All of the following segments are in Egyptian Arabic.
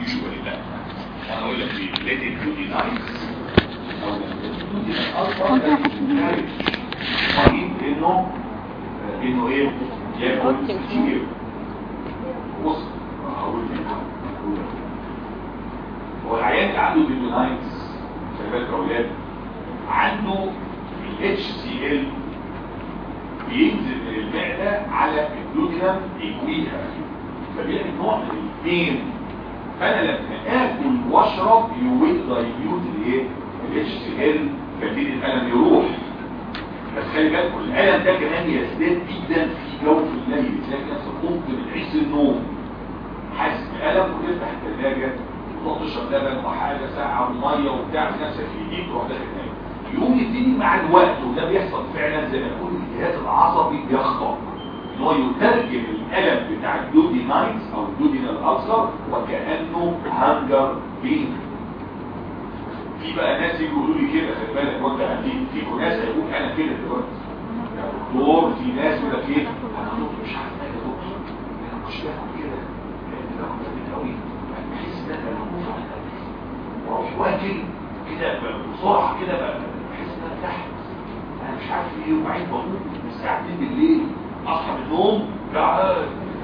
يوجوالي لا انا اقول لك ليه ليت ات تو بي نايس او اصلا مريض انه انه ايه ياكل كتير بص هقول لك هو العيان اللي عنده بيبونايتس خلي بالك يا اولاد عنده الاتش سي ال بينزل من المعده على الدودنم يكويها فبيعمل نوع من البين فانا لما اكل واشرب يويل دايليوت الايه الاتش سي ال فبيدي الالم يروح بس خلي بالكم الالم ده كمان يزداد جدا في جو في الليل تلاقي نفسك قمت من عز النوم حاسس بألم وتفتح الثلاجة وتقعد تشرب لبن وحاجة ساعة ومية وبتاع في نفسك في ايديك تروح داخل نايم يقوم يبتدي مع الوقت وده بيحصل فعلا زي ما نقول الجهاز العصبي بيخطأ ان هو يترجم الالم بتاع الدودي نايتس او الدودينال الالسر وكانه هانجر بين في بقى ناس يجوا يقولوا لي كده خلي بالك وانت في في ناس هيقول انا كده دلوقتي يا دكتور في ناس يقول لك ايه انا دكتور مش عارف ايه يا دكتور انا مش باكل كده لان باكل كتير قوي بحس ان انا بموت على الاكل واروح واكل كده بسرعه كده بحس ان انا تحت انا مش عارف ايه وبعدين بقوم من الساعه 2 بالليل اصحى من النوم جعان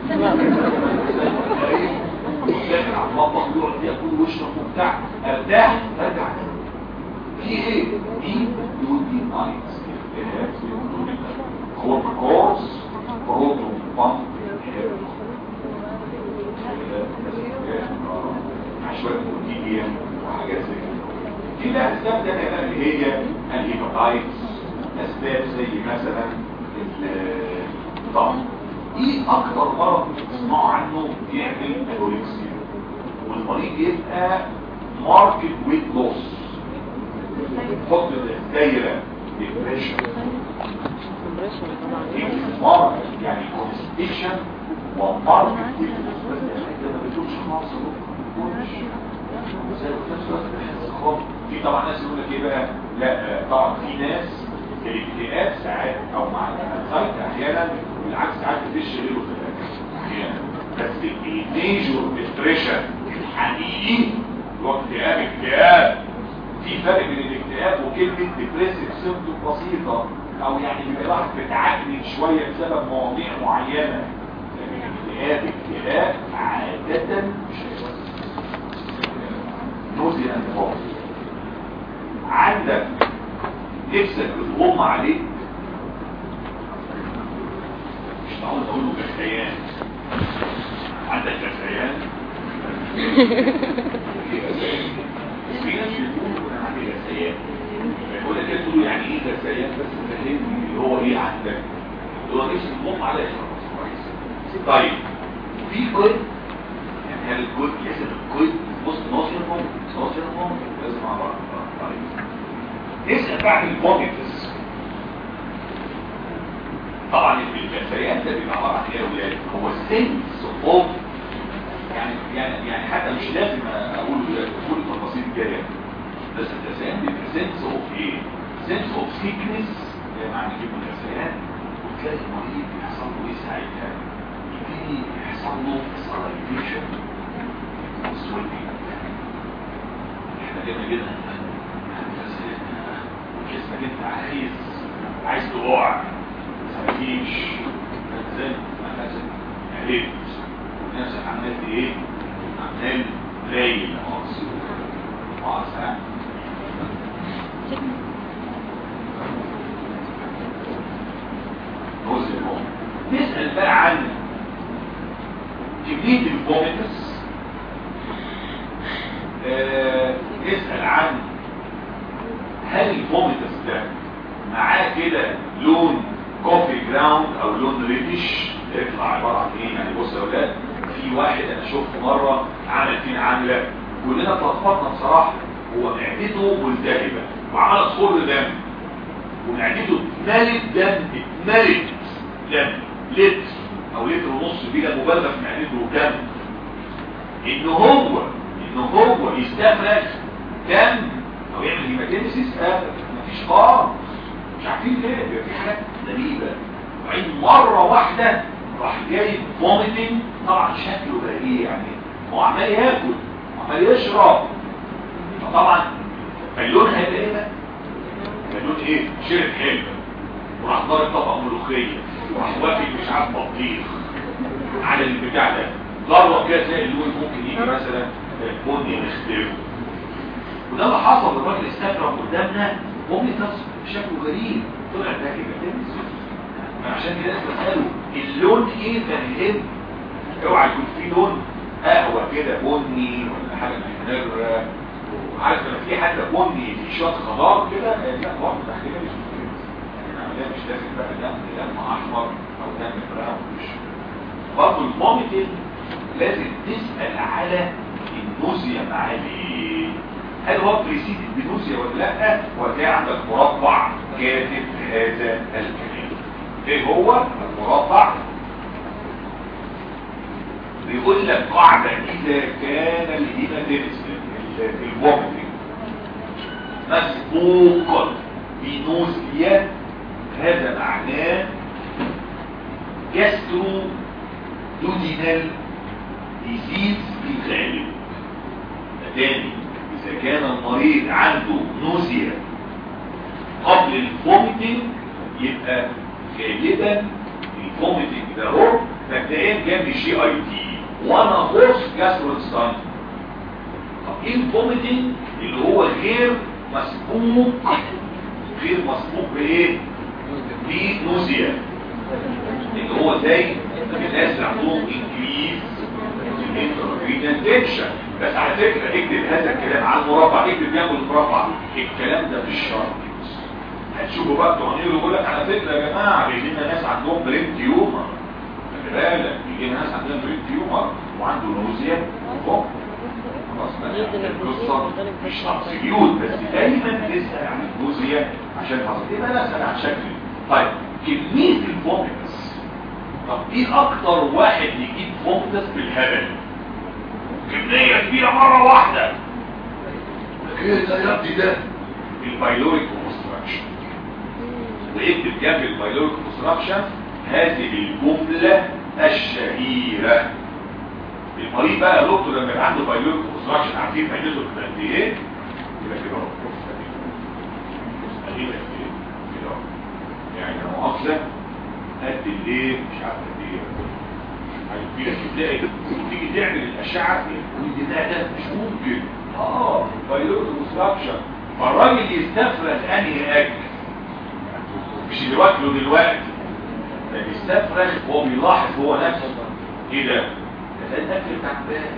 داخل على المطبخ يقعد ياكل ويشرب وبتاع ارتاح ارجع في ايه؟ دي يودي نايت هو الكورس بروتون بامب شويه بروتينيا وحاجات زي كده في بقى اسباب تانية اللي هي الهيباتايتس اسباب زي مثلا الضغط ايه اكتر مرض تسمعوا عنه بيعمل انوركسيا والمريض يبقى ماركت ويت لوس حط الدايره ديبريشن ماركت يعني كونستيشن وماركت ويت لوس بس انت ما بتقولش خلاص في طبعا ناس يقول لك ايه بقى لا طبعا في ناس الاكتئاب ساعات او مع الانسايت احيانا بالعكس ساعات بتفش غيره في الاكل بس الميجور ديبريشن الحقيقي هو اكتئاب اكتئاب في فرق بين الاكتئاب وكلمه ديبريسيف سيمبتوم بسيطه او يعني بيبقى الواحد بتعجن شويه بسبب مواضيع معينه لكن الاكتئاب اكتئاب عاده مش نوزي اند عندك نفسك بتغم عليك مش معقول اقول له كسيان عندك كسيان في ناس بتقول انا عندي كسيان يقول لك تقول يعني ايه كسيان بس فهمني اللي هو ايه عندك اللي هو نفسك تغم عليك كويس طيب في كود يعني هل الكود لازم الكود بص ناصرهم ناصرهم لازم مع بعض طيب نسأل بقى عن البوميتس طبعا الكسريان ده بيبقى عباره عن ايه يا ولاد هو السنس اوف يعني يعني يعني حتى مش لازم اقول كل التفاصيل الجايه بس الكسريان بيبقى سنس اوف ايه سنس اوف سيكنس معنى كلمه الكسريان وتلاقي المريض يحصل له ايه ساعتها يبتدي يحصل له سلايفيشن وسويتنج احنا جينا جدا جسمك انت عايز عايز تقع مفيش ازاي ما لازم عليك ونفسك عملت ايه عمال رايل خالص خلاص ها نسأل بقى عن كمية الفوميتس آه نسأل عن هل الفوميتس ده معاه كده لون كوفي جراوند او لون ريدش يطلع عبارة عن ايه يعني بص يا اولاد في واحد انا شفته مرة عمل فينا عاملة كلنا اتلخبطنا بصراحة هو معدته ملتهبة وعمل صور دم ومعدته اتملت دم اتملت دم لتر او لتر ونص دي ده مبالغه في معدته كم ان هو ان هو يستخرج كم او يعمل هيماتيمسيس ابدا مفيش خالص مش عارفين ليه بيبقى في حاجات غريبه وبعدين مره واحده راح جايب فوميتنج طبعا شكله بقى ايه يعني هو عمال ياكل عمال يشرب فطبعا اللون هيبقى ايه بقى اللون ايه شرب حلو وراح ضارب طبق ملوخيه وراح واكل مش عارف بطيخ على البتاع ده ضربه كده تلاقي اللون ممكن يجي مثلا بني مختلف وده اللي حصل الراجل استفرغ قدامنا ممكن تصف بشكل غريب طلع ده كده عشان كده بسأله اللون ايه فالهم اوعى يكون في لون قهوة كده بني ولا حاجة محمرة وعارف لما في حتى بني في شوية خضار كده لا برضه تحليلها مش ممكن العملية مش لازم بقى دم دم احمر او دم براون مش برضه الموميتين لازم تسأل على النوزيا معاه ايه هل هو بريسيد بنوزيا ولا لا وهتلاقي عندك مربع كاتب هذا الكلام ايه هو المربع بيقول لك قاعدة اذا كان الهيماتيرس الوقت مسبوقا بنوزيا هذا معناه جاسترو دودينال ديزيز في الغالب تاني اذا كان المريض عنده نوزيا قبل الفوميتنج يبقى غالبا الفوميتنج ده هو مبدئيا جنب الجي اي تي وانا فورس جاستروستاين طب ايه الفوميتنج اللي هو غير مسبوق غير مسبوق بايه بنوزيا اللي هو زي الناس اللي عندهم انكريز الانترفينال بس على فكره اكتب هذا الكلام على المربع اكتب جنب المربع الكلام ده مش شرط هتشوفوا بقى تغنيه يقول لك على فكره يا جماعه بيجي لنا ناس عندهم برين تيومر خلي بالك بيجي لنا ناس عندهم برين تيومر وعنده نوزيا فوق خلاص القصه مش تفصيليون بس دايما تسال عن النوزيا عشان حصل يبقى انا اسال عن شكل طيب كميه الفوميتس طب ايه اكتر واحد يجيب فوميتس بالهبل كميه كبيره مره واحده كده يا ابني ده البايلوريك كونستراكشن ويكتب جنب البايلوريك كونستراكشن هذه الجمله الشهيره المريض بقى يا دكتور لما يبقى عنده بايلوريك كونستراكشن عارفين فايدته قد ايه يبقى كده اهو ادي كده اهو يعني لو مؤاخذه قد الايه مش عارف قد ايه في لك تلاقي تيجي تعمل الاشعه تقول ده ده مش ممكن اه بايلوريك كونستراكشن فالراجل يستفرغ انهي اكل مش اللي واكله دلوقتي ده بيستفرغ وهو بيلاحظ هو نفسه ايه ده ده الاكل بتاع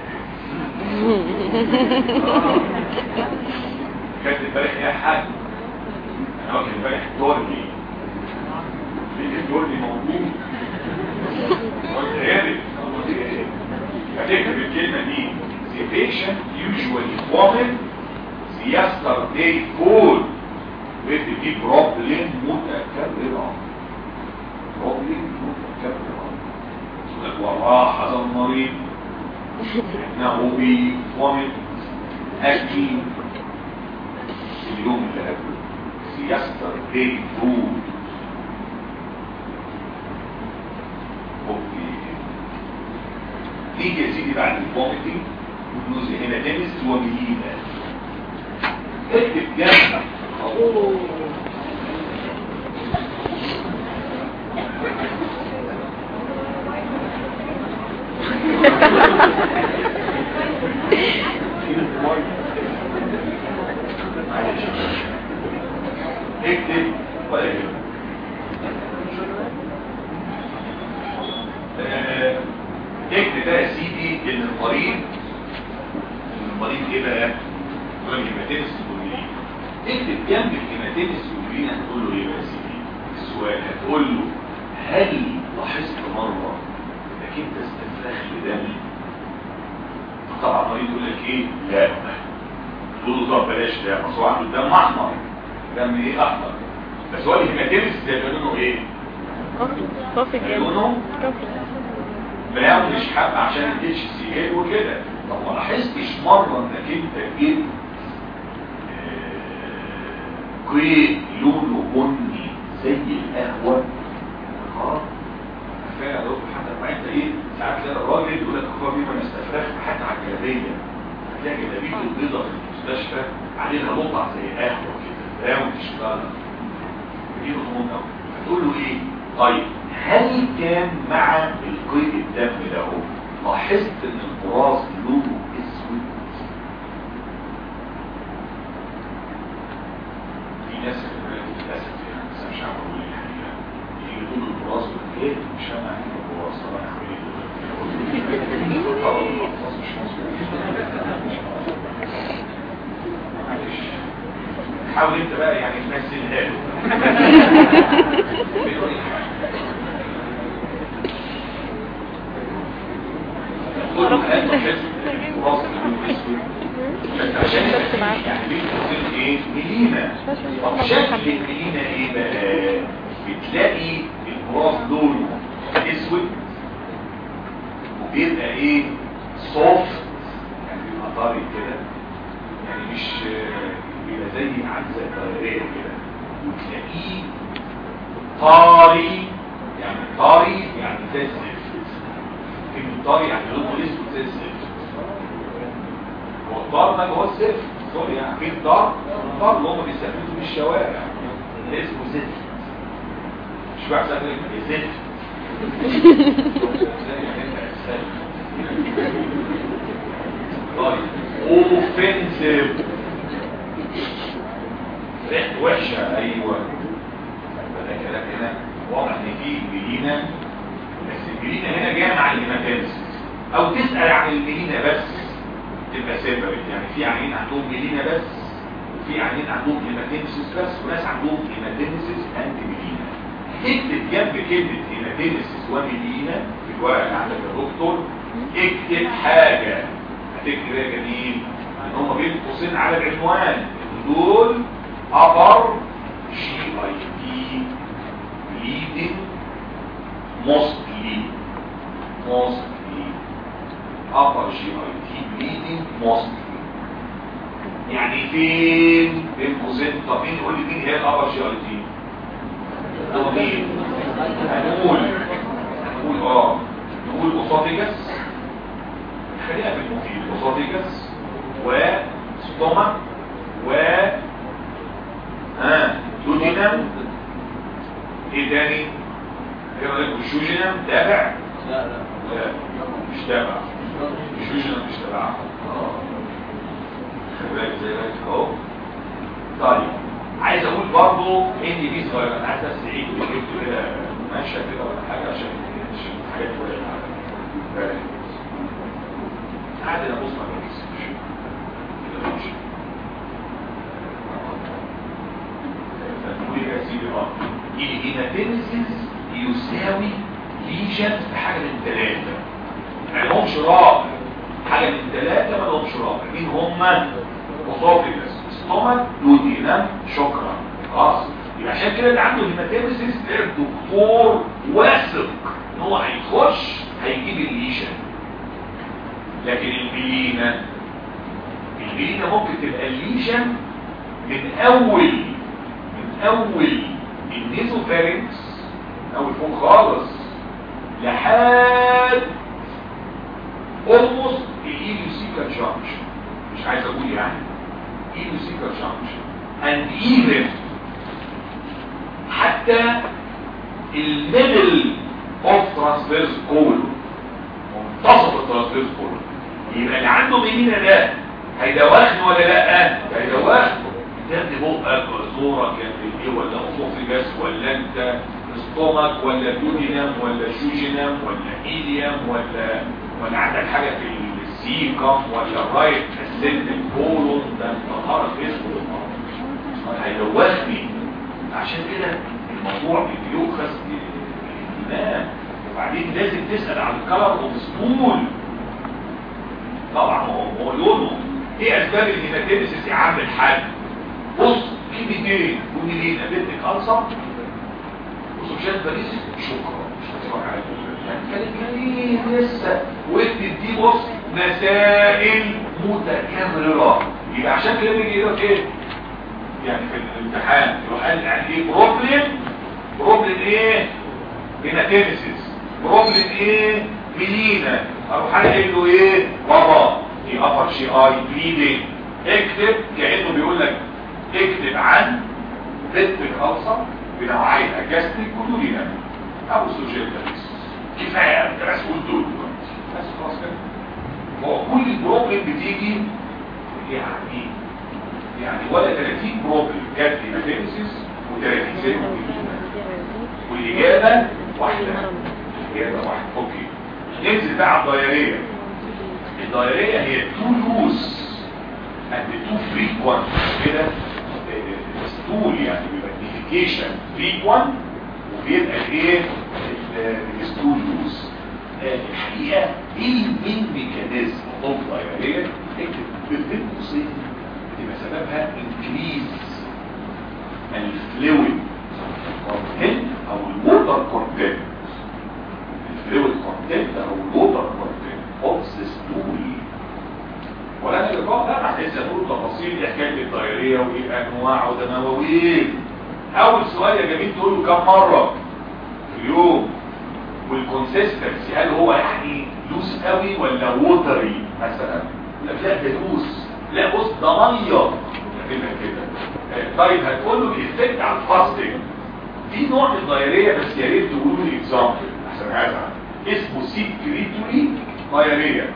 امبارح كانت امبارح يا حاج انا واكل امبارح تورني في التورني موجود وانت عارف هتكتب الكلمه دي the patient usually vomit the yesterday food with the problem متكررة problem متكررة ولاحظ المريض انه بيفومت اكل اليوم اللي قبله the yesterday food نيجي يا سيدي بعد الفوميتنج والنوزي هنا تنس وميلة اكتب جنبك اكتب ولا يهمك اكتب بقى يا سيدي ان المريض المريض ايه بقى يقول هيماتيتس سيبولين اكتب جنب الهيماتيتس سيبولين هتقول له ايه بقى يا سيدي السؤال هتقول له هل لاحظت مره انك انت استفراغ لدم طبعا المريض يقول لك ايه لا تقول له طب بلاش ده اصل هو عنده دم احمر دم ايه احمر بس هو الهيماتيتس ده لونه ايه كوفي جدا لونه بناخد مش حب عشان الاتش سي اي وكده طب ما لاحظتش مره انك انت جبت كويت لونه بني زي القهوه اه فعلا يا دكتور حتى ما انت ايه ساعات تلاقي الراجل يقول لك اخويا بيه ما نستفرغ حتى على الجلابيه هتلاقي جلابيته البيضة في المستشفى عليها مطع زي قهوة كده راوند تشتغل دي مضمون قوي هتقول له ايه طيب هل كان مع القيد الدم ده هو لاحظت ان البراز لونه اسود في ناس للاسف يعني بس مش عارف اقول ايه الحقيقه يجي يقول البراز ايه مش انا عارف البراز طبعا معلش حاول انت بقى يعني تمثلها له قول له هات تحس البراز لونه اسود بس عشان يعني ليه تقول ايه ملينا طب شكل الملينا ايه بقى بتلاقي البراز لونه اسود وبيبقى ايه سوفت يعني بيبقى طري كده يعني مش بيبقى زي عنزه طريه كده وتلاقيه طري يعني طري يعني زي الزفت كلمه طري يعني لونه اسود زي الزفت هو الطار ده هو الزفت سوري يعني في الطار الطار اللي هم بيستخدموه في الشوارع اللي اسمه زفت مش بقى سألك زفت طيب اوفنسيف ريحته وحشه ايوه فده كلام هنا واضح ان في جلينا بس الجلينا هنا جايه مع الهيماتيمسيس او تسال عن الميلينا بس تبقى سيبريت يعني في عينين عندهم ميلينا بس وفي عينين عندهم هيماتيمسيس بس وناس عندهم هيماتيمسيس انتي ميلينا اكتب جنب كلمة هيماتيمسيس وميلينا في الورقة اللي عندك يا دكتور اكتب حاجة هتكتب ايه يا جميل ان هم بين قوسين على العنوان ان دول upper GIT bleeding mostly mostly upper GIT bleeding mostly يعني فين بين قوسين طب مين يقول لي مين هي الابر جي اي تي مين هنقول هنقول اه نقول اسوفيجس خلينا في المفيد اسوفيجس وستوما و ها يوجينم ايه تاني ايه رايك الشوجينم تابع لا لا لا مش تابع الشوجينم مش تابع خلي بالك زي ما اهو طيب عايز اقول برضو ان دي صغيره انا عايز بس اعيد وجبت كده ماشيه كده ولا حاجه عشان عشان حاجات ولا عادي انا بص ما بنكسبش كده ماشي فنقول يا سيدي اه الهيماتيمسيس يساوي ليجن في حاجه من ثلاثه ما لهمش رابع حاجه من ثلاثه ما لهمش رابع مين هم اسوفيجس ستومك دودينم شكرا خلاص يبقى عشان كده اللي عنده هيماتيمسيس الدكتور واثق ان هو هيخش هيجيب الليشن لكن البلينة البلينة ممكن تبقى الليشن من اول من اول النيزوفارينكس من اول فوق خالص لحد almost الايليوسيكال جانكشن مش عايز اقول يعني ايليوسيكال جانكشن and even حتى الميدل اوف ترانسفيرس كول منتصف الترانسفيرس كول يبقى اللي عنده ميلينا ده هيدواخنه ولا لا هيدواخنه تبني بقك زورك يا ايه ولا اسوفيجاس ولا انت استومك ولا دودينم ولا شوجينم ولا ايليوم ولا ولا عندك حاجه في السيكم ولا رايت اسند الكولون ده انت خرج اسمه هيدوخني عشان كده الموضوع بيؤخذ بالاهتمام وبعدين لازم تسأل عن الكلر وبسطول طبعا هو هو لونه ايه اسباب الهيماتيمسيس يا عم الحاج بص كلمتين ونلين قابلتك ألصم وسوشيال باريس شكرا مش هتفرج على كانت جميل لسه واكتب دي بص مسائل متكررة يبقى عشان كده بيجي يقول ايه يعني في الامتحان يروح قال يعني ايه بروبلم بروبلم ايه هيماتيمسيس بروبلم ايه ميلينا اروح قايل له ايه بابا دي upper الابر شي اي بليدنج اكتب كانه بيقول لك اكتب عن بيتك ألسر بنوعيها جاستريك ودولينا أو سوجيال داريس كفاية انت بس قول دول دلوقتي بس خلاص كده هو كل البروبلم بتيجي يعني يعني ولا 30 بروبلم جات لي ماتيريسيس و30 زي ما والإجابة واحدة الإجابة واحدة أوكي ننزل بقى على الدايرية الدايرية هي تو لوز and two frequent كده ستول يعني بيبقى ديفيكيشن frequent وبيبقى الايه الستول لوز الحقيقة ايه المين ميكانيزم اوف دايرية بتبقى قوسين بتبقى سببها انكريز الفلويد كونتنت او الووتر كونتنت الفلويد كونتنت او الووتر كونتنت اوف ذا ستول ولا انا بقى لا احنا لسه نقول تفاصيل دي حكايه الدايريه وايه انواع وده مواويل اول سؤال يا جميل تقول له كم مره في اليوم والكونسيستنسي هل هو يعني لوس قوي ولا ووتري مثلا لا لا ده لوس لا بص ده ميه كده كده طيب هتقول له الايفكت على الفاستنج في نوع من الدايريه بس يا ريت تقولوا لي اكزامبل عشان عايز اسمه سيكريتوري دايريه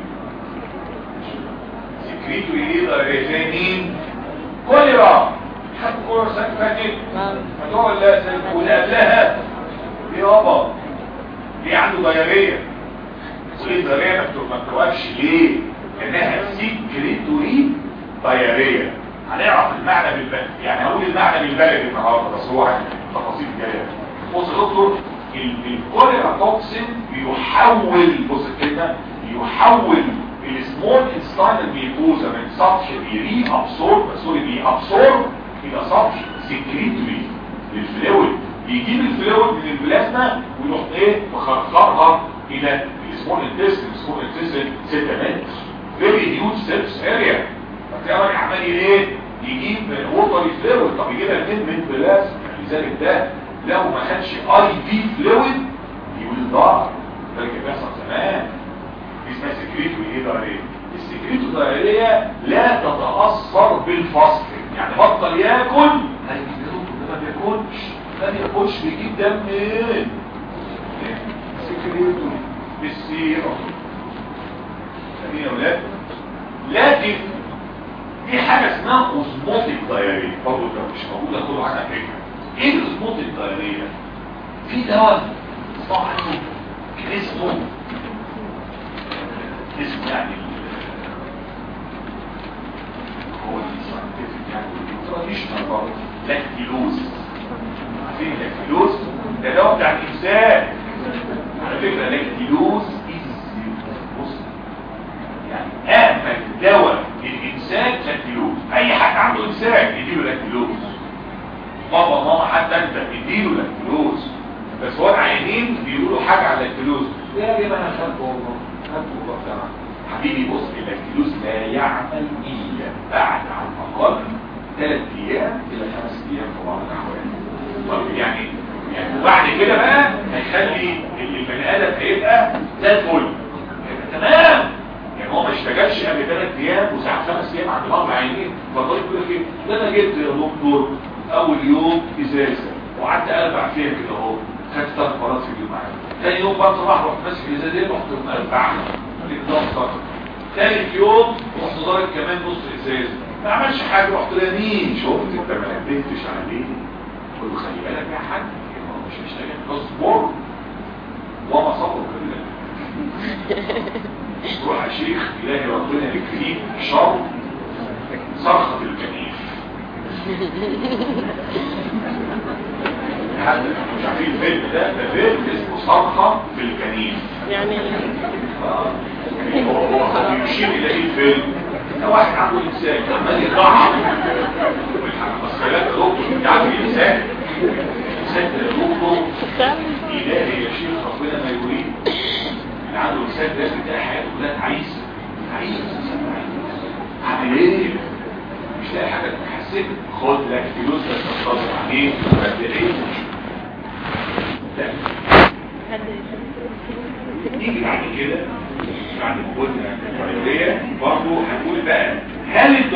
سكريتو ايه دايريه زي مين كوليرا حد كوليرا سنة فاتت فتوع لا سنة واللي قبلها يابا ليه عنده دايريه وليه دايريه ما بتوقفش ليه لانها سكريتوري دايريه هنعرف المعنى بالبلد يعني هقول المعنى بالبلد النهارده بس هو تفاصيل جايه بص يا دكتور الكوليرا توكسين بيحول بص الكلمه يحول السمول انستاين الميكوزا من سطح بيري ابسورب سوري بي ابسورب الى سطح سكريتوري للفلويد يجيب الفلويد من البلازما ويروح ايه مخرخرها الى السمول انتستين السمول انتستين 6 متر فيري هيوج سيرفس اريا فتلاقي راجل عمال ايه يجيب ووتر فلويد طب يجيبها منين من البلازما لذلك ده لو ما خدش اي في فلويد يقول ضاع ده كان بيحصل زمان اسمها سكريتو ايه دايريه السكريتو دايريه لا تتاثر بالفصل يعني بطل ياكل هيجيب ما بياكلش ما بياكلش بيجيب دم منين سكريتو بالسيره سمين يا ولاد لكن في حاجه اسمها اوزموتيك دايريه برضه لو مش موجوده كله عنها فكره ايه الاوزموتيك دايريه في دواء اسمه عنه كان اسمه اسم يعني هو الساينتفك يعني التراديشنال برضه لاكتيلوز عارفين لاكتيلوز ده دواء بتاع الانسان على فكره لاكتيلوز بص يعني اهم دواء للانسان لاكتيلوز اي حد عنده انسان يديله لاكتيلوز بابا ماما حتى انت اديله لاكتيلوز بس هو العيانين بيقولوا حاجه على اللاكتيلوز يا جماعه انا خدته والله حبيبي بص اللاكتيلوز لا يعمل الا بعد على الاقل ثلاث ايام الى خمس ايام في بعض الاحوال يعني يعني وبعد كده بقى هيخلي البني ادم هيبقى زي الفل تمام يعني هو ما اشتغلش قبل ثلاث ايام وساعه خمس ايام عند بعض العيانين فالطريق يقول لك ايه ده انا جبت يا دكتور اول يوم ازازه وقعدت اربع فيها كده اهو خدت ثلاث مرات في اليوم معايا تاني يوم بقى صباح رحت ماسك الازازه رحت مربعها ثالث يوم رحت ضارب كمان نص ازازه ما عملش حاجه رحت رامين شفت انت ما نبهتش عليه قلت له خلي بالك يا حاج هو مش مشتغل اصبر وما صبر بالله روح يا شيخ الهي ربنا يكفيك شر صرخه الكنيف حد مش عارفين الفيلم ده ده فيلم اسمه صرخه في الكنيف يعني هو هو بيشير الى ايه الفيلم ده واحد عنده انسان عمال يضحك والمسكلات دكتور انت عارف الانسان الانسان ده دكتور الهي يا شيخ ربنا ما يريد اللي عنده انسان لازم تلاقي حياته كلها تعيس تعيس عامل ايه مش لاقي حاجه تحسن خد لك فلوس بس تصدق عليه قد ايه نيجي بعد كده بعد ما قلنا الفريقية برضه هنقول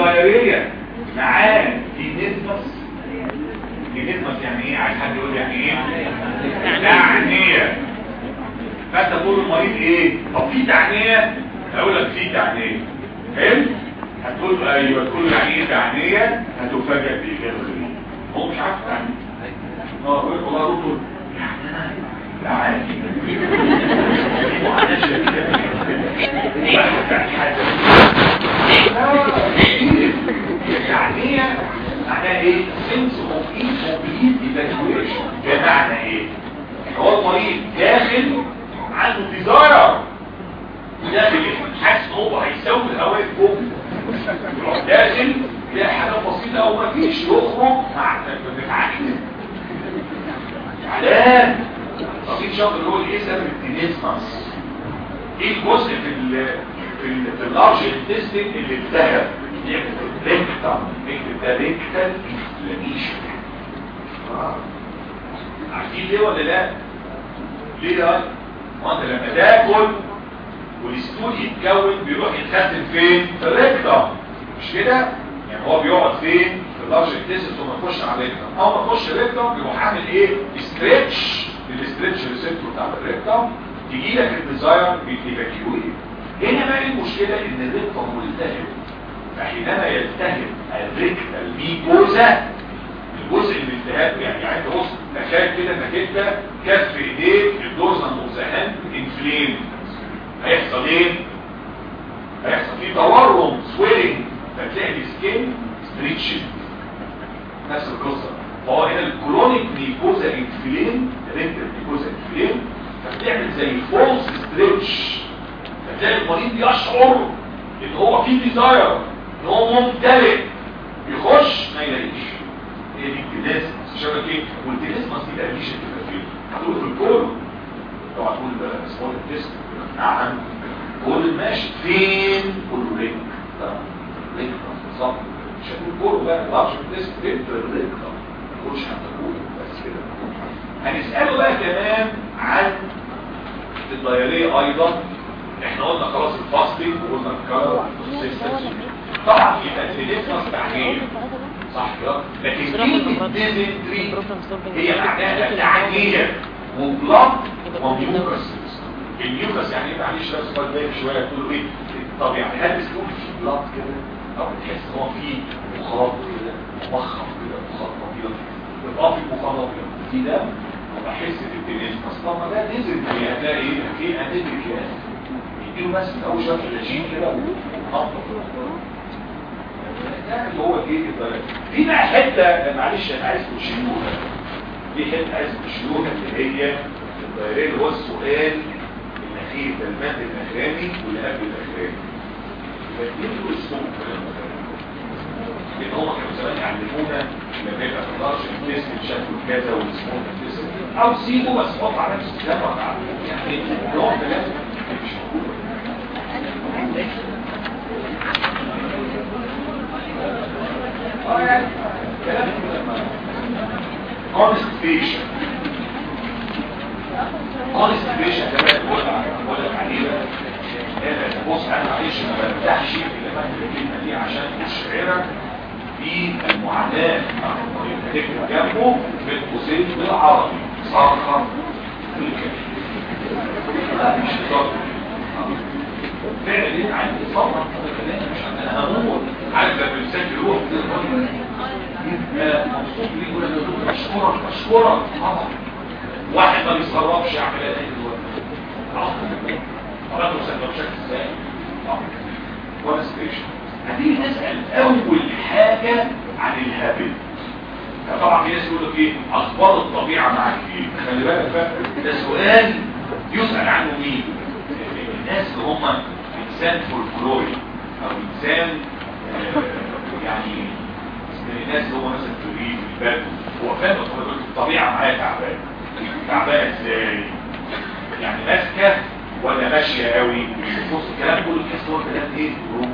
الدايريه معاه دينيزمس دينيزمس يعني ايه عايز حد يقول يعني ايه تعنيه فانت تقول المريض ايه طب في تعنيه اقول لك في تعنيه حلو هتقول له ايوه تقول له يعني ايه تعنيه هتفاجئ باجابه غريبه هو مش عارف تعنيه اه يقول لك والله يا دكتور يعني انا لا عادي معاناة شديدة. واحد بتاع حاجة. يعني معناها ايه sense of incomplete evacuation بمعنى ايه هو المريض داخل عنده ديزاير داخل حاسس ان هو هيسوي الهواء فوق يروح داخل يلاقي حاجه بسيطه او ما فيش يخرج مع متعكس علام طبيب شاطر اللي هو ايه سبب التنسمس ايه الجزء في ال في ال في اللارج انتستين اللي اتذهب ريكتم نكتب ده ريكتال انفلاميشن عارفين ليه ولا لا ليه ده ما انت لما تاكل والستول يتكون بيروح يتخزن فين في الريكتم مش كده يعني هو بيقعد فين في اللارج انتستين ثم يخش على الريكتم اول ما يخش الريكتم بيروح عامل ايه ستريتش للستريتش ريسبتور بتاع الريكتم تيجي لك الديزاير بيتيفاكيويت هنا بقى المشكله ان الريكتم ملتهب فحينما يلتهب الريكتال ميكوزا الجزء الملتهب يعني عايز بص تخيل كده انك انت كف ايديك الدورزن موزهان انفليم هيحصل ايه؟ هيحصل فيه تورم سويلنج فتلاقي السكين ستريتشنج نفس القصه فهو هنا الكرونيك ميكوزا انفليم ريكتال ميكوزا انفليم فبتعمل زي فولس ستريتش فتلاقي المريض يشعر ان هو في ديزاير ان هو ممتلئ يخش ما يلاقيش هي دي التلازم شبك ايه والتلازم دي بقى مش هتبقى فين هتقول في الكل لو هتقول بقى سمول تيست نعم كل ماشي فين كله ريك ريك بالظبط مش هتقول كله بقى لارج تيست فين في الريك ما تقولش هتقول بس كده هنساله بقى كمان عن الدياريه ايضا احنا قلنا خلاص الفاستنج وقلنا الكارب طبعا يبقى التليفنس تحليل صح كده لكن كلمه ديزنتري هي معناها تعجيل وبلط وميوكس الميوكس يعني ايه معلش بس خد بالك شويه تقول ايه طب يعني هل بتقول في بلط كده او بتحس ان هو في مخاط كده مخط كده مخطط كده يبقى في مخاط كده في دم وبحس بالتليفنس طب ما ده ديزنتري هتلاقي ايه في انتيك يعني يديله بس من اول شويه الرجيم كده وخطط ده اللي هو ايه الضرر في بقى حته معلش انا عايز تشيلوها في حته عايز تشيلوها اللي هي الضرر اللي هو السؤال الاخير ده المد الاخراني واللي قبل الاخراني فالاثنين دول اسمهم كلام لان هم كانوا زمان يعلمونا لما يبقى في الدرج التست شكله كذا واسمه التست او سيبه بس حط على نفس الكلام يعني نوع كلام مش موجود constipation constipation ده بقى بقول بقول لك عليه بقى بص انا معلش ما برتاحش في الكلمه دي عشان اشعرك بالمعاناه تكتب جنبه بين قوسين بالعربي صرخه لا مش هزار فعلا عندي صبر مش انا هموت عارف لما الانسان يروح يبقى مبسوط ليه يقول انا دكتور اشكرك اشكرك طبعا واحد ما بيتصرفش يعمل ايه دلوقتي طلعته سندوتشات ازاي ولا ستيشن هتيجي نسال اول حاجه عن الهابت طبعا في ناس يقول لك ايه اخبار الطبيعه معاك ايه خلي بالك بقى ده سؤال يسال عنه مين الناس اللي هم انسان فولكلوري او انسان يعني الناس اللي هم مثلا تريد الباب هو فاهم الطبيعه معايا تعبان تعبان ازاي يعني ماسكه ولا ماشيه قوي بص الكلام كله تحس هو كلام ايه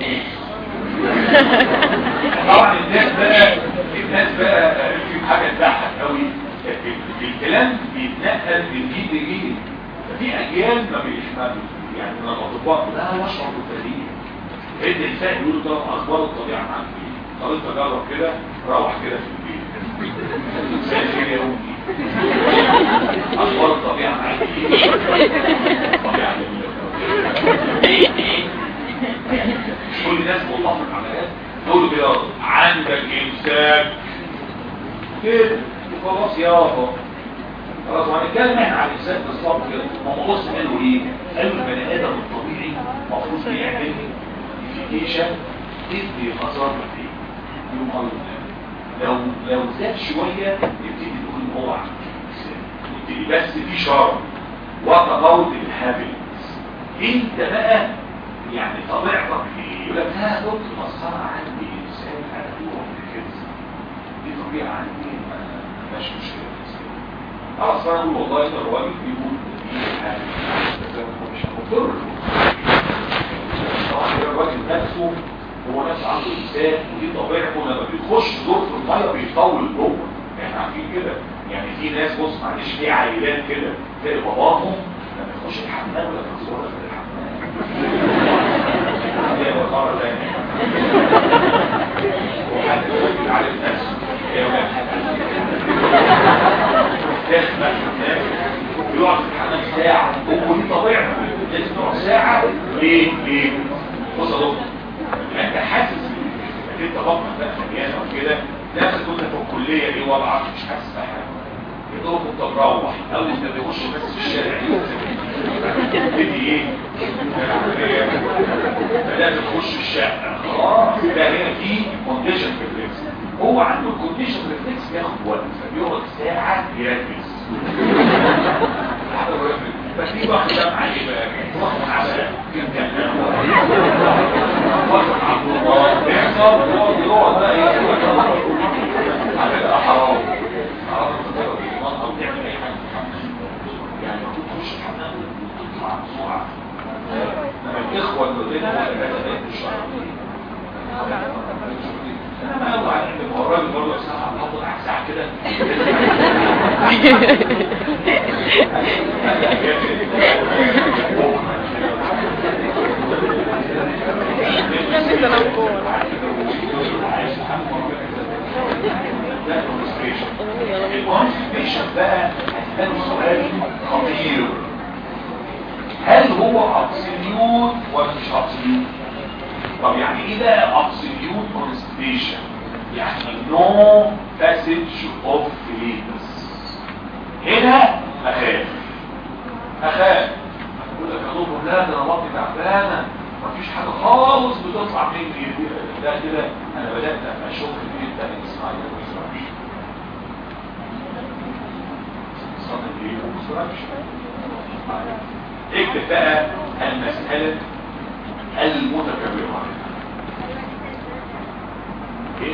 طبعا الناس بقى الناس بقى في حاجه تضحك قوي الكلام بيتنقل من جيل لجيل ففي اجيال ما بيحملوا يعني من الاطباء لا يشعر بالتغيير ادي الانسان يقول له ده اخبار الطبيعه معاك ايه طب انت جرب كده روح كده في البيت مساء الخير يا امي اخبار الطبيعه معاك ايه الطبيعه جميله مش كل الناس متفق على ده تقول له كده عندك امساك كده خلاص يابا خلاص وهنتكلم احنا عن الانسان بالظبط كده هم بص قالوا ايه قالوا البني ادم الطبيعي المفروض بيعمل فيكيشن تدي مسار فيه يوم قالوا لو لو زاد شويه نبتدي نقول ان هو عنده نبتدي بس في شرط وتفاوت الهابيتس انت بقى يعني طبيعتك ايه يقول لك ها دكتور مسخره عندي انسان انا فيه كده دي طبيعه عندي ما مش مشكله خلاص انا اقول والله ان الراجل بيقول دي حاجه مش مضر طبعا الراجل نفسه هو نفسه عنده انسان ودي طبيعته لما بيخش دور في الميه بيطول جوه احنا عارفين كده يعني في ناس بص معلش في عائلات كده تلاقي باباهم لما يخش الحمام ولا في الصوره في الحمام هي مرة ثانية وحد يقول عارف نفسه يا ولاد تسمع يقعد في الحمام ساعة ودي طبيعته لازم يقعد ساعة ليه؟ ليه؟ بص يا دكتور انت حاسس انك انت بطنك بقى مليانه وكده نفسك وانت في الكليه ايه وضعك مش حاسس بحاجه يا دوب انت مروح اول ما بيخش بس في الشارع تبتدي ايه؟ لازم تخش الشقه خلاص ده هنا في كونديشن ريفلكس هو عنده الكونديشن ريفلكس بياخد وقت فبيقعد ساعه يركز ففي واحد ده عليه بقى واحد على واحد عبد الله بيحصل هو بيقعد بقى يقول على حرام حرام او تعمل اي حاجه يعني المفروض تخش الحمام وتطلع بسرعه لما الاخوه اللي لنا ولا مش انا ما يلا على الراجل برضه ساعه هفضل على ساعه كده الكونستيبيشن بقى هتبقى سؤال خطير هل هو ابسوليوت ولا مش ابسوليوت طب يعني ايه بقى ابسوليوت كونستيبيشن يعني نو باسج اوف فيليتس هنا اخاف اخاف اقول لك يا دكتور لا ده انا بطني تعبانه مفيش حاجه خالص بتطلع مني ده كده انا بدات اشوف في البيت ده اسماعيل واسماعيل اكتب بقى المسألة المتكررة ايه؟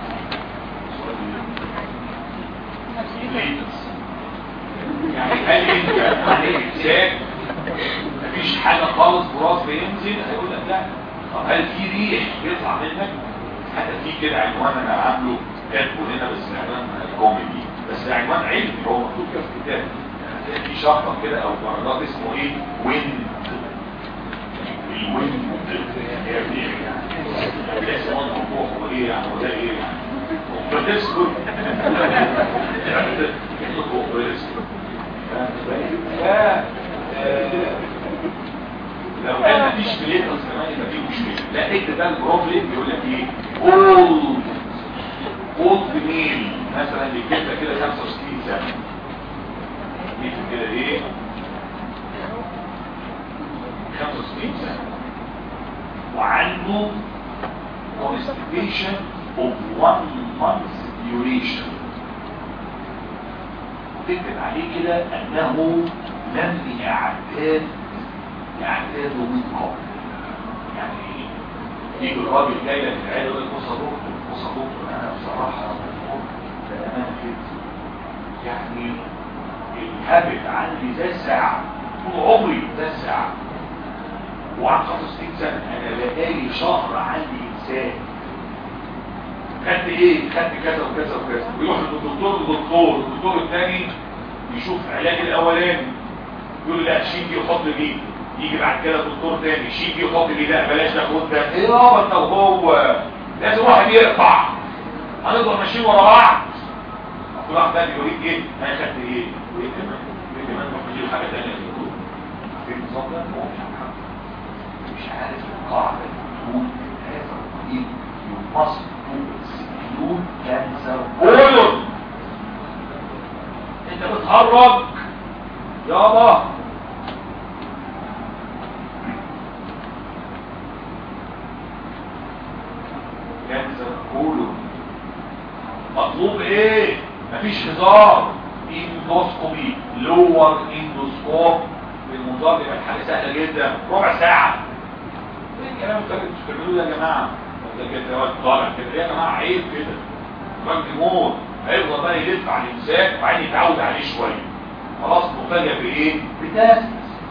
يعني هل انت عليك انسان مفيش حاجة خالص براس بينزل هيقول لك لا طب هل في ريح بيطلع منك حتى في كده عنوان انا عامله كاتبه هنا بس عنوان كوميدي بس عنوان علمي هو مكتوب كده في الكتاب يعني في شرطة كده او درجات اسمه ايه وين الوين هي الريح يعني ليس هو الموضوع هو ايه يعني هو ده ايه يعني بتسكت لو كان مفيش بليتنس كمان يبقى فيه مشكله لا اكتب بقى البروبلم بيقول لك ايه اول اولد ميل مثلا بيجيب لك كده 65 سنه يكتب كده ايه 65 سنه وعنده constipation of one month duration وتكتب عليه كده انه لم يعتاد يعتاد من قبل يعني يجي الراجل جاي لك العيادة يقول لك بص يا دكتور بص يا دكتور انا بصراحة انا كده يعني الهابت عندي زي الساعة طول عمري زي الساعة وعن 65 سنة انا بقالي شهر عندي انسان خدت ايه خدت كذا وكذا وكذا ويروح للدكتور الدكتور الدكتور الثاني يشوف علاج الاولاني يقول لا شيل دي وحط دي يجي بعد كده دكتور تاني يشيل يحط لي لا بلاش تاخد ده ايه يابا انت وهو لازم واحد يقطع هنفضل ماشيين ورا بعض كل واحد بقى بيوريك ايه انا خدت ايه وايه كمان وايه كمان ممكن يجيب حاجه ثانيه في الدكتور في النظام ده هو مش عارف مش عارف القاعده بتقول هذا الطبيب يمص سكيون كانسر بولون انت بتهرج يابا كانسر كولون مطلوب ايه مفيش هزار اندوسكوبي لور اندوسكوب الموضوع بيبقى حاجه سهله جدا ربع ساعه ايه الكلام اللي انتوا بتعملوه ده يا جماعه ده كده وقت طالع كده يا جماعه عيب كده راجل موت هيفضل بقى يلف على الانسان وبعدين يتعود عليه شويه خلاص مفاجئ بايه بتاسس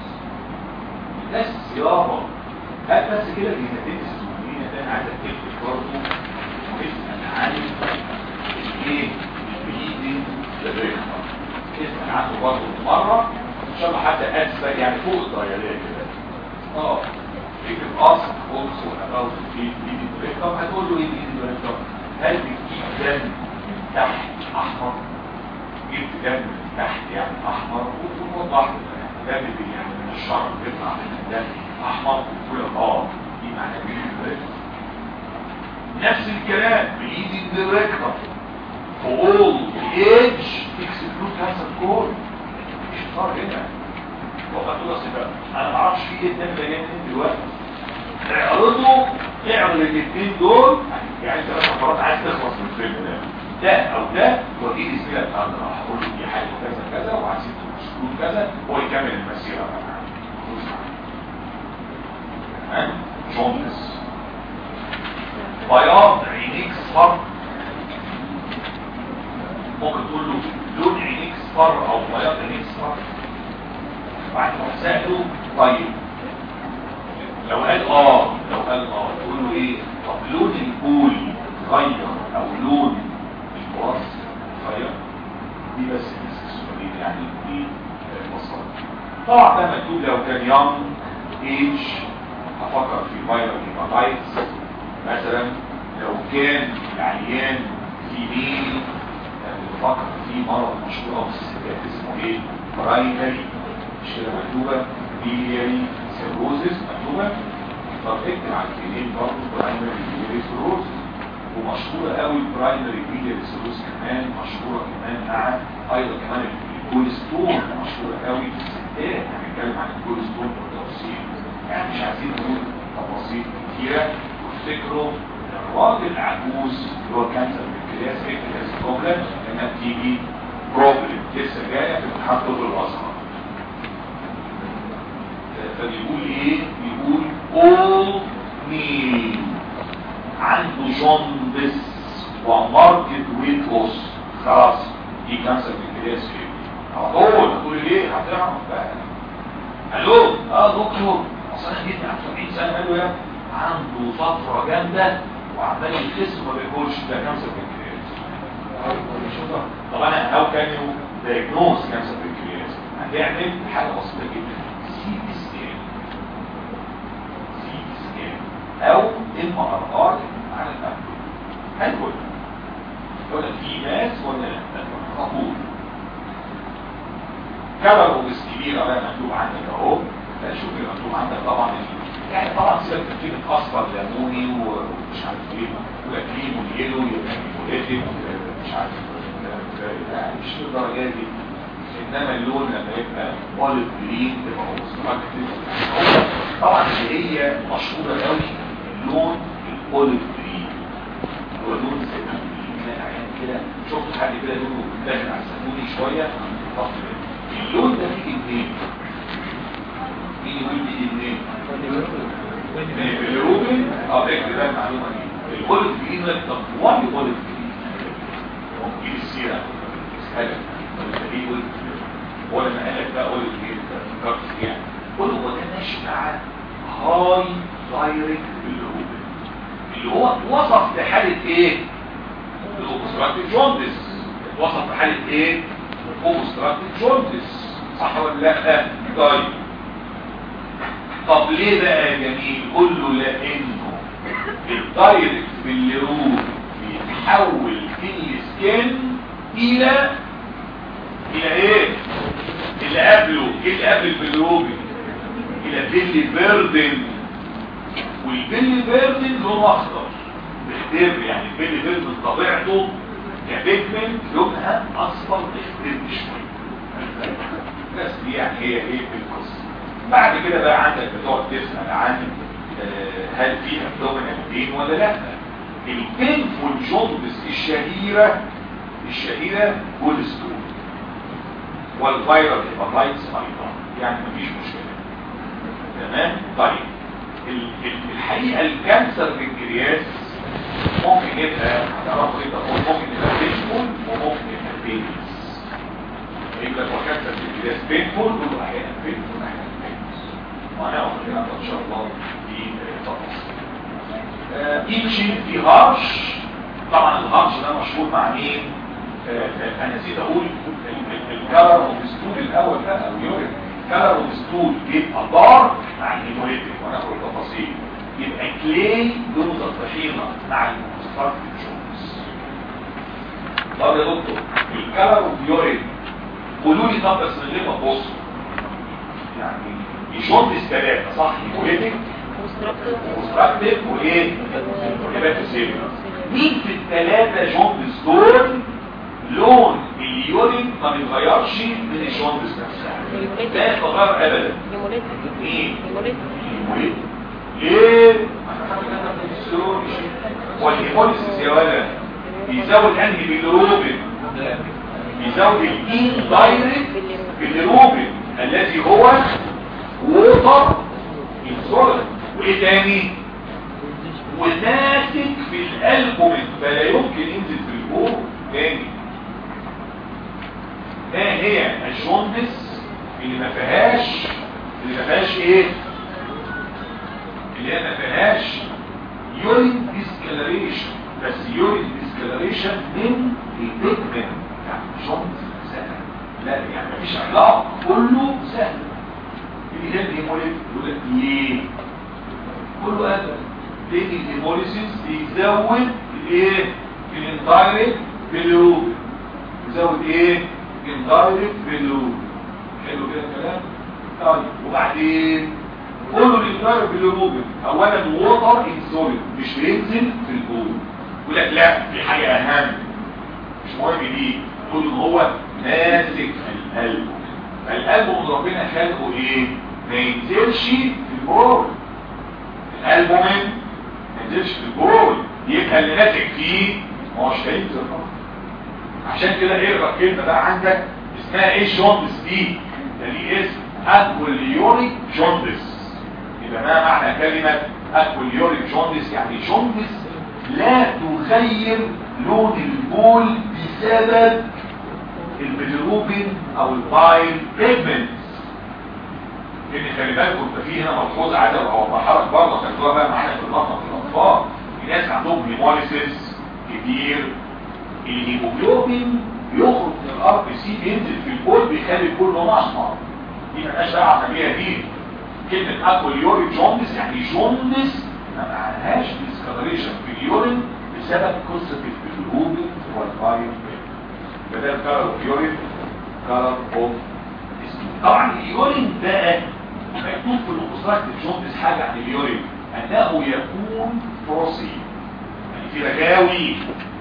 بتاسس يابا هات بس كده جهتين السوريين ده انا عايز اكتب برضه واسال عن ايه البليدنج للريحه اسال عنه برضه مره ان شاء الله حتى اسفل يعني فوق الدايريه كده اه اكتب اصل بوكس ولا راوس في بليدنج للريحه هتقول له ايه بليدنج للريحه هل بتجيب دم من تحت احمر جبت دم من تحت يعني احمر وتوضح دم يعني من الشعر بيطلع من الدم احمر وتقول اه دي معنى بليدنج نفس الكلام بليدنج دايركتور فول ايدج اكسكلود كانسر كول مش صار هنا وقت تقول بقى انا ما اعرفش في ايه الدم اللي جاي منين دلوقتي اعرضوا اعرض الاثنين دول يعني انت مثلا مرات عايز تخلص من الفيلم ده ده او ده ودي السيره بتاعت راح اقول له دي حاجه كذا كذا وعايزين تسكون كذا هو يكمل المسيره تمام جونز بياض عينيك صفر ممكن تقول له لون عينيك صفر او بياض عينيك صفر بعد ما تسأله طيب لو قال اه لو قال اه تقول له ايه طب لون البول غير او لون البراس غير دي بس السؤالين يعني دي المصادر طبعا ده مكتوب لو كان يونج ايج هفكر في فيروس هيباتايتس مثلا لو كان العيان في ميل بفكر في مرض مشهور في الستات اسمه ايه برايمري مش كده مكتوبه بيلياري سيروزس مكتوبه طب اكتب على الكلمين برضه برايمري بيلياري سيروزس ومشهوره قوي البرايمري بيلياري سيروزس كمان مشهوره كمان مع ايضا كمان الكوليسترول مشهوره قوي في الستات هنتكلم عن الكوليسترول بالتفصيل يعني مش عايزين نقول تفاصيل كتيره وافتكروا الراجل العجوز اللي هو كانسر البنكرياس البنكرياس بروبلم لما بتيجي بروبلم لسه جايه في امتحان طب الازهر فبيقول ايه بيقول all مين عنده جوندس وماركت ويت لوس خلاص دي كانسر البنكرياس على طول هتقول ليه هتعرف بقى الو اه دكتور اصل انا جيت عن 70 سنه قال له يا عنده صفرة جامدة وعمال يخس وما بياكلش ده كانسر بنكرياس طب انا هاو كان يو دايجنوز كانسر بنكرياس هتعمل حاجة بسيطة جدا سي تي سكان سي تي سكان او ام ار ار على الابدو هنقول يقول لك في ناس ولا لا مقبول كبر وبس كبيرة بقى مكتوب عندك اهو لا شوف المكتوب عندك طبعا يعني طبعا سيبك تكتيب اصفر ليموني ومش عارف ايه يبقى كريم واليلو يبقى هيموليتيك مش عارف يعني مش للدرجه دي انما اللون لما يبقى اوليف جرين تبقى اوبستراكتيف طبعا اللي هي مشهوره قوي اللون الاوليف جرين هو لون زي العين كده شفت حد كده لونه داخل على السموني شويه اللون ده بيجي منين؟ مين يقول بيجي منين؟ الروبن اه ده كده معلومه دي الولد جديد ده طب هو الولد جديد ممكن السيره اسهل ولا ايه ولد ولا ما قالك بقى ولد جديد فكرت يعني قول هو ده ماشي مع هاي دايركت بالروبن اللي هو اتوصف لحاله ايه الاوبستراكتيف جوندس اتوصف لحاله ايه اوبستراكتيف جوندس صح ولا لا طيب طب ليه بقى يا جميل قول له لانه الدايركت بالليروب بيتحول في السكين الى الى ايه اللي قبله ايه اللي قبل البيلروبي الى بيلي بيردن والبيلي بيردن لونه اخضر بيختار يعني البيلي بيردن طبيعته كبيجمنت لونها اصفر بيختار شويه بس دي يعني هي ايه في القصه بعد كده بقى عندك بتقعد تسال عن آه، هل في ابدومينال بين ولا لا البينفول جوندس الشهيره الشهيره كولسترول والفيرال هيباتايتس ايضا يعني مفيش مشكله تمام طيب ال- ال- الحقيقه الكانسر بنكرياس ممكن يبقى هتعرفوا ايه ده ممكن يبقى بينفول وممكن يبقى بينس يبقى هو كانسر بنكرياس بينفول كله احيانا بينفول احيانا بينس وهنعرف الكلام ده ان شاء الله في تفاصيل ايتشين في هارش طبعا الهارش ده مشهور مع مين آه، آه، انا نسيت اقول الكلر اوف ستول الاول ده او يورين الكلر اوف ستول يبقى دارك مع الهيموليتيك وانا اقول التفاصيل يبقى كلاي لون الطحينه مع المستقبل جونز طب يا دكتور الكلر اوف يورين قولوا لي طب بس من غير ما تبصوا يعني يجونز ثلاثه صح هيموليتيك وستراكتيف وايه هيباتوسيل مين في الثلاثه جوندس دول لون اليورين ما بيتغيرش من الجوندس نفسها لا يتغير ابدا مين الهيموليت ليه والهيموليسيس يا ولد بيزود انهي بالروبين بيزود الان دايركت بالروبين الذي هو ووتر انسولين وايه تاني وماسك في الالبومين فلا يمكن ينزل في البول تاني ما هي الجوندس اللي ما فيهاش اللي ما فيهاش ايه اللي هي ما فيهاش يورين ديسكلريشن بس يورين ديسكلريشن من البيجمنت يعني جوندس سهل لا يعني مفيش علاقه كله سهل اللي هي الهيموليت يقول لك ليه كله ابدا لان الهيموليسيس بيزود الايه الانتايركت بالروبين بيزود ايه الانتايركت بالروبين حلو كده الكلام طيب وبعدين كله الانتايركت بالروبين اولا ووتر انسولين مش بينزل في البول يقول لك لا في حاجه اهم مش مهم دي كل ان هو ماسك القلب فالقلب من ربنا خلقه ايه ما ينزلش في البول القلب من ما ينزلش في البول يبقى اللي ماسك فيه ما هوش هينزل خالص. عشان كده اقرا الكلمه بقى عندك اسمها ايه جوندس دي ده ليه اسم اكوليوريك جوندس يبقى ما معنى كلمه اكوليوريك جوندس يعني جوندس لا تغير لون البول بسبب البيلروبين او البايل بيجمنت لان خلي بالكم انت في هنا ملحوظه عايز اوضحها لك برضه خدوها بقى معانا في المطلب في الاطفال في ناس عندهم هيموليسيس كتير الهيموجلوبين يخرج من الار بي سي ينزل في البول بيخلي البول لونه احمر دي مالهاش دعوه بيها دي كلمه اكوليوري جوندس يعني جوندس ما معناهاش ديسكلريشن في اليورين بسبب قصه البيلروبين والبايل بدل كارل اوف يورين كارل اوف طبعا اليورين بقى مكتوب في الاوبستراكت جوندس حاجه عن اليورين انه يكون بروسي يعني في رجاوي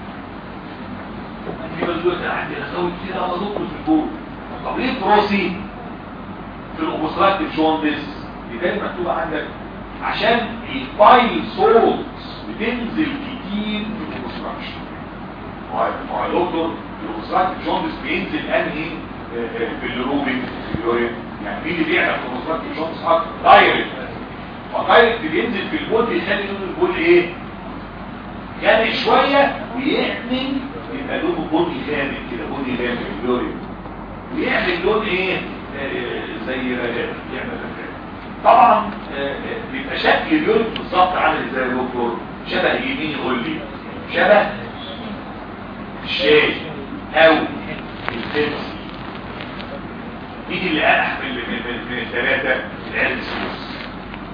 في بلدوك انا عندي رجاوي كتير على دكتور في البول طب ليه بروسي في الاوبستراكت جوندس دي دايما مكتوبه عندك عشان البايل سولت بتنزل كتير في الاوبستراكشن هو الدكتور الاوبستراكت جوندس بينزل انهي في الروبين في اليورين يعني مين اللي بيعمل في الاوبستراكت جوندس اكتر دايركت فدايركت بينزل في البول بيخلي لون البول ايه غامق شويه ويعمل يبقى لونه بني غامق كده بني غامق في اليورين ويعمل لون ايه آه، زي رجال يعمل رجال طبعا آه، آه، بيبقى شكل اليورين بالظبط عامل ازاي يا دكتور شبه يمين يقول لي شبه الشاي او البيبسي مين اللي انح من من من, من الثلاثه العلم السوس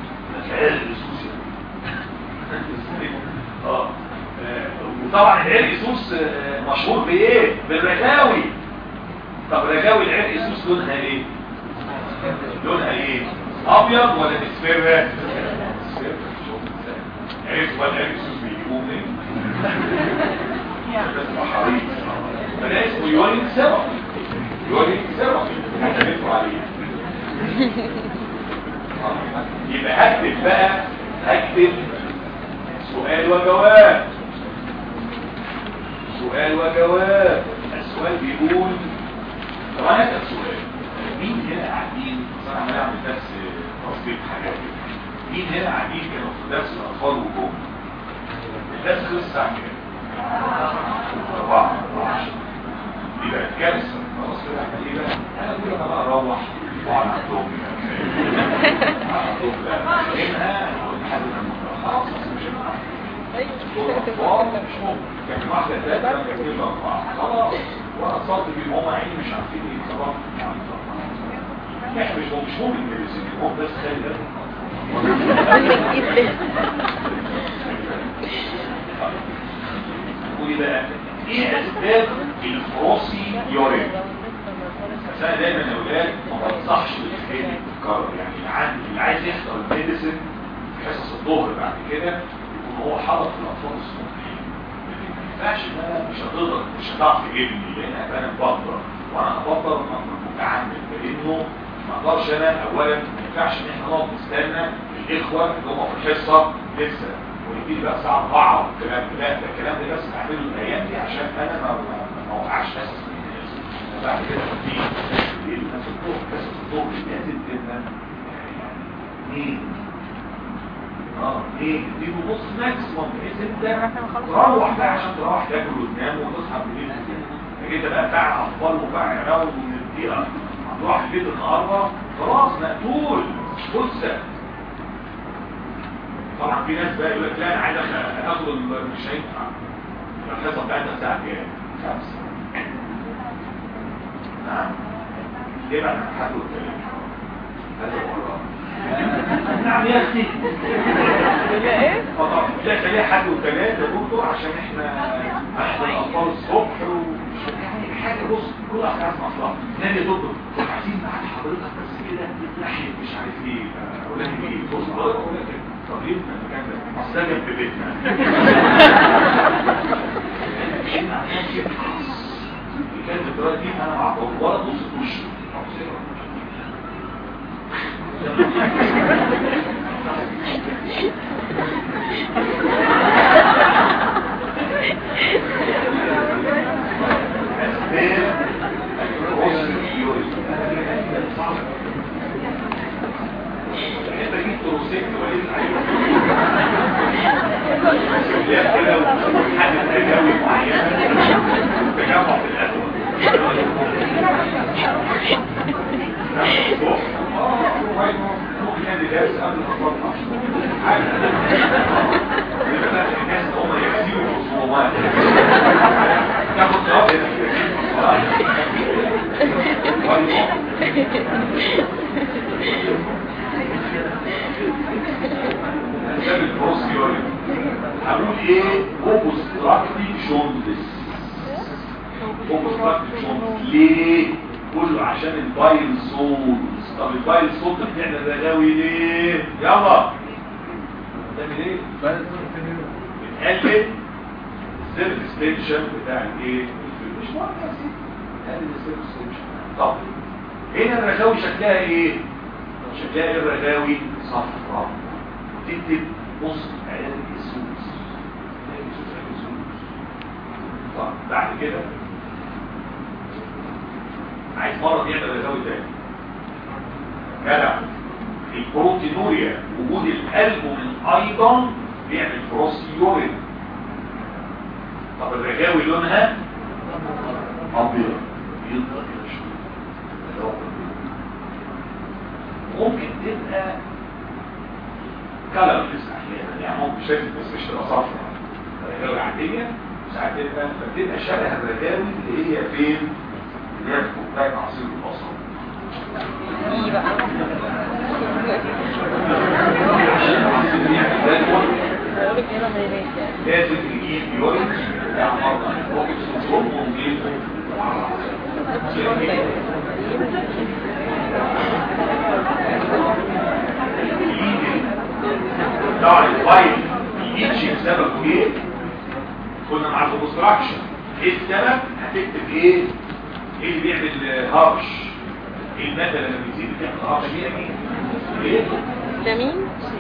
عرق سوس اه وطبعا العرق سوس مشهور بايه بالرجاوي طب رجاوي العرق سوس لونها ايه لونها ايه ابيض ولا مصفر عرفت بقى العرق سوس بيجيبوه منين بس حريص فده اسمه يورين سيرم يورين سيرم هتعرفوا عليه يبقى هكتب بقى هكتب سؤال وجواب سؤال وجواب السؤال بيقول طب انا اسال سؤال مين هنا قاعدين انا عمال اعمل درس تصديق حاجات مين هنا قاعدين كانوا في درس الاطفال وجوه الدرس خلص الساعه كام؟ أربعة يبقى كارثة خلاص كده احنا ايه بقى؟ انا اقول لك بقى اروح واقعد عندهم منها لحد ما خلاص مش مش ممكن كان واحدة ثلاثة كان كده أربعة خلاص وأنا اتصلت بيهم هم عيني مش عارفين إيه صباح احنا مش مش ممكن الميديسين هم بس خلي قولي بقى ايه اسباب الفروسي يورين بس انا دايما يا اولاد ما بنصحش بالحكايه دي تتكرر يعني اللي عندي اللي عايز يحضر الميديسين في حصص الظهر بعد كده يكون هو حاضر في الاطفال الصغيرين ما ينفعش ان انا مش هتقدر مش هتعرف تجيبني لان انا بقدر وانا هبطل متعمد لانه ما اقدرش انا اولا ما ينفعش ان احنا نقعد نستنى الاخوه اللي هم في الحصه لسه ويجي بقى الساعه 4 والكلام ده لا ده الكلام ده بس بعمله الايام دي عشان انا ما ما اوقعش ناس بعد كده في الليل ناس الظهر ناس الظهر لازم جدا اثنين اه ايه دي نص ماكسيموم بحيث انت تروح بقى عشان تروح تاكل وتنام وتصحى بالليل انت بقى بتاع اطفال وبتاع عراوي ومن الدقيقه هتروح البيت النهارده خلاص مقتول بص طبعا في ناس بقى يقول لك لا انا عايز اخد مش هينفع الحصه بتاعتنا الساعه كام؟ خمسه نعم ليه بقى حد الكلام هذا هو نعم يا اختي لا ايه؟ طبعا لا خليها حد وثلاثة يا دكتور عشان احنا هنحضر الاطفال الصبح ومش يعني حاجه بص كل واحد عايز مصلحه نادي يا دكتور عايزين معاك حضرتك بس كده ناحيه مش عارف ايه اقول لك ايه بص حضرتك اقول لك طريق المكان ده اصل ده جنب بيتنا كانت الدراسه دي انا مع ولا نص وش تجمع في الأسود هقول ايه اوبستراكتيف جوندس اوبستراكتيف جوندس ليه كله عشان البايل سولز طب البايل سولز بتعمل رغاوي ليه يلا بتعمل ايه بتقلل السيرف ستيشن بتاع الايه مش مهم يا سيدي بتقلل السيرف ستيشن طب هنا الرغاوي شكلها ايه شكلها ايه الرغاوي صفراء تكتب نص عيال السوس طب بعد كده عايز مرض يعمل رغاوي تاني جدع البروتينوريا وجود الالبومين ايضا بيعمل فروسيورين طب الرغاوي لونها ابيض يضغط كده شويه ممكن تبقى كلر احيانا يعني ممكن شايف بس مش تبقى صفرا رغاوي عاديه ساعات تبقى فبتبقى شبه الرغاوي اللي هي فين اللي هي في كوبايه عصير البصل ايه بقى عشان عشان يعني ده الفل هقولك هنا ما يناش يعني لازم نجيب يورين بتاع مرضى الفوكس سندروم ونجيبه طبعا الفايل يجيش بسببه ايه كنا مع الكونستراكشن ايه السبب هتكتب ايه ايه اللي بيعمل هارش ايه المادة لما بيزيد بتعمل هارش بيعمل ايه ده مين؟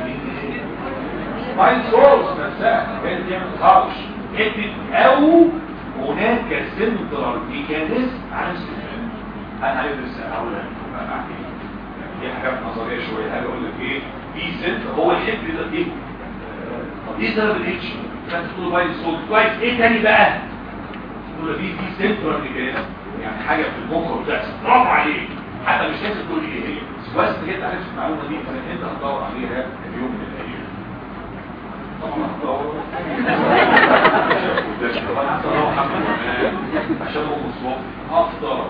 فاين سورس نفسها كانت تعمل هارش اكتب او هناك سنترال ميكانيزم على السيستم انا هندرس هقولها بعدين دي حاجات نظريه شويه هاجي اقول لك ايه في سنتر هو الحبر ده ايه طب ايه سبب الاتش فانت تقول باين صوت كويس ايه تاني بقى تقول في في سنترال ميكانيزم يعني حاجه في المخ بتحصل برافو عليك حتى مش لازم تقول ايه هي بس كويس انك انت عرفت المعلومه دي فانت هتدور عليها في يوم من الايام طبعا هتدور عشان هو مصوب افضل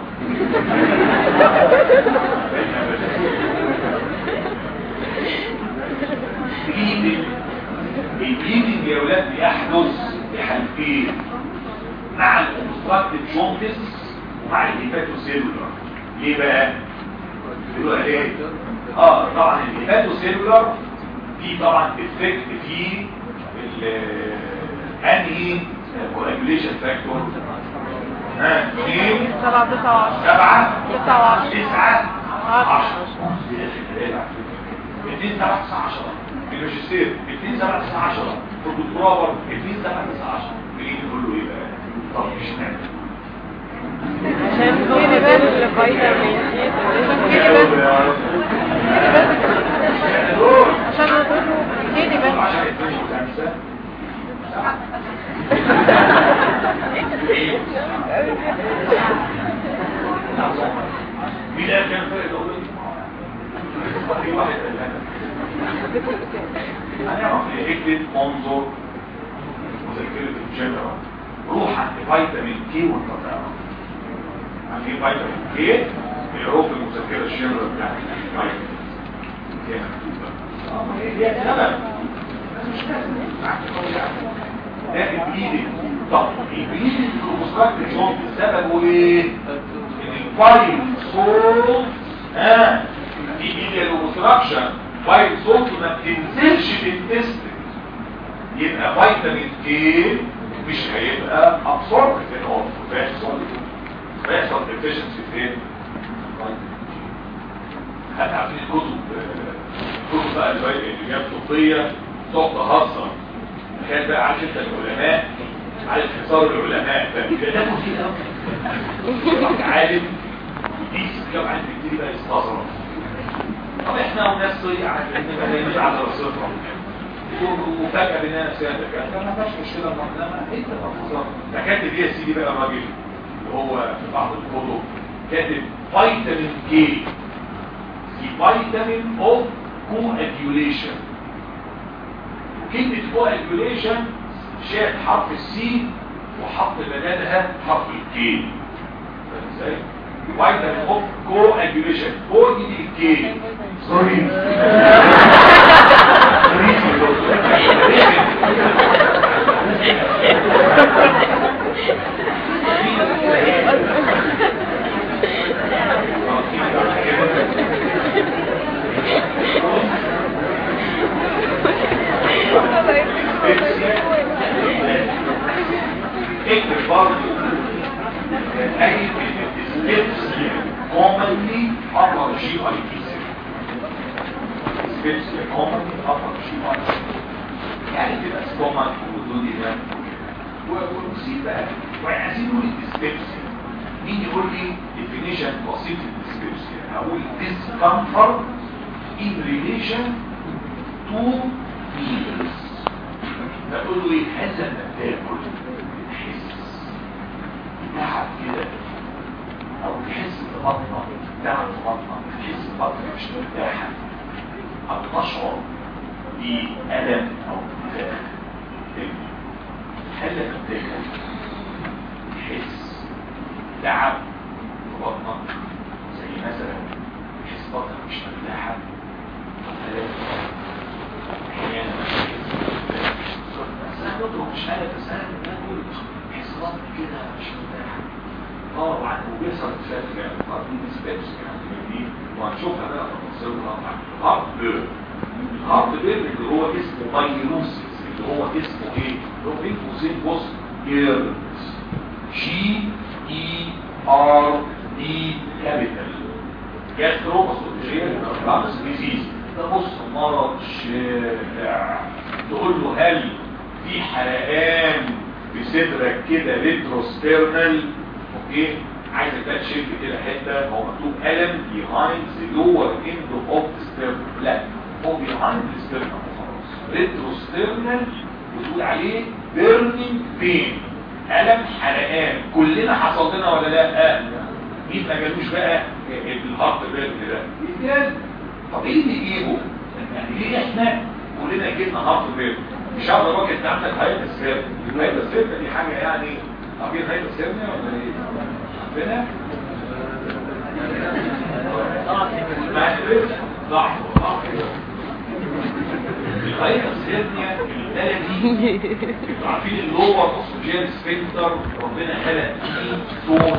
بليدنج البليدنج يا ولاد بيحدث بحالتين مع الكونستراكتيف جونتس ومع الهيباتوسيلولار ليه بقى؟ بيقولوا عليه اه طبعا الهيباتوسيلولار في طبعا افكت في انهي كوagulation فاكتور ها اثنين سبعة تسعة وعشرة سبعة تسعة وعشرة تسعة عشرة. عشرة اثنين سبعة تسعة عشرة في الماجستير اثنين سبعة تسعة عشرة في الدكتوراه برضه اثنين سبعة تسعة عشرة بنيجي نقول له ايه بقى؟ طب مش معنى عشان كده بقى الفيتامين سي عشان كده بقى عشان نقول كده بقى عشان اثنين وخمسة مين قال كان فرق الأولى؟ في واحد قال لنا هنعرف ايه اكتب انظر مذكرة الجنرال روح عند فيتامين كي وانت تعرف عند ايه فيتامين كي الحروف المذكرة الجنرال بتاعت فيتامين كي مكتوبة هي سبب مش لازم ده البليدنج طب البليدنج في المسكرات الجون سببه ايه؟ ان الفايل صوت ها دي دي الاوبستراكشن فايل صوت ما بتنزلش في التست يبقى فيتامين كي مش هيبقى ابسورب في الهرمون بيحصل بيحصل ديفيشنسي فين؟ هتعرفين الكتب الكتب بقى اللي جاب طبيه تقعد تهزر كان بقى عارف انت العلماء عارف حصار العلماء فبيتكلموا فيه قوي عالم ودي كم عالم كتير بقى يستظرف طب احنا وناس صيع عارف مش على الصفر وفجأة بنا نفسنا دكاترة ما فيهاش مشكلة انما انت تفصل ده كاتب ايه يا سيدي بقى الراجل اللي هو في بعض الكتب كاتب فيتامين كي فيتامين اوف coagulation كلمة coagulation شاف حرف السي وحط بدلها حرف الكي فاهم ازاي؟ فيتامين اوف coagulation كو دي الكي سوري اكتب برضه اي steps commonly upper GI steps commonly upper GI يعني تبقى stomach ودودي ده ونسيب بقى وعايزين نقول الستبس مين يقول لي definition بسيط للستبس يعني هقول discomfort in relation to meals تقول له ايه هل لما تاكل تحس تعب كده او تحس ببطنك تعب في بطنك تحس ببطنك مش مرتاحه او تشعر بألم او انتفاخ هل لما تاكل تحس تعب في بطنك زي مثلا تحس بطنك مش مرتاحه ساعات بناكل تحس بطني كده مش مرتاح اه وبعد وبيحصل اتفاق يعني اه دي ديسبيبس يعني دي وهنشوفها بقى في تفاصيلها هارت بيرن الهارت بيرن اللي هو اسمه مايروسيس اللي هو اسمه ايه؟ اللي هو بين قوسين بص جيرنز جي اي ار دي كابيتال جاسترو اسوشيال رامس ديزيز ده بص مرض شائع تقول له هل في حرقان في صدرك كده ريتروسترنال اوكي عايزك بقى تشد كده حته هو مكتوب الم behind the lower end of the sternum لا هو behind the sternum خلاص ريتروسترنال وتقول عليه burning pain الم حرقان كلنا حصل لنا ولا لا مين ما جالوش بقى الهارت بيرن ده بجد طب ايه اللي يجيبه يعني ليه احنا كلنا جبنا هارت بيرن مش عارف لو كنت عندك هايت السير هايت السير دي حاجه يعني عارفين هايت السير ولا ايه عارفينها ضعف ضعف ضعف الهايت السير البلدي عارفين اللور اوكسجين سفنتر ربنا خلق فيه تون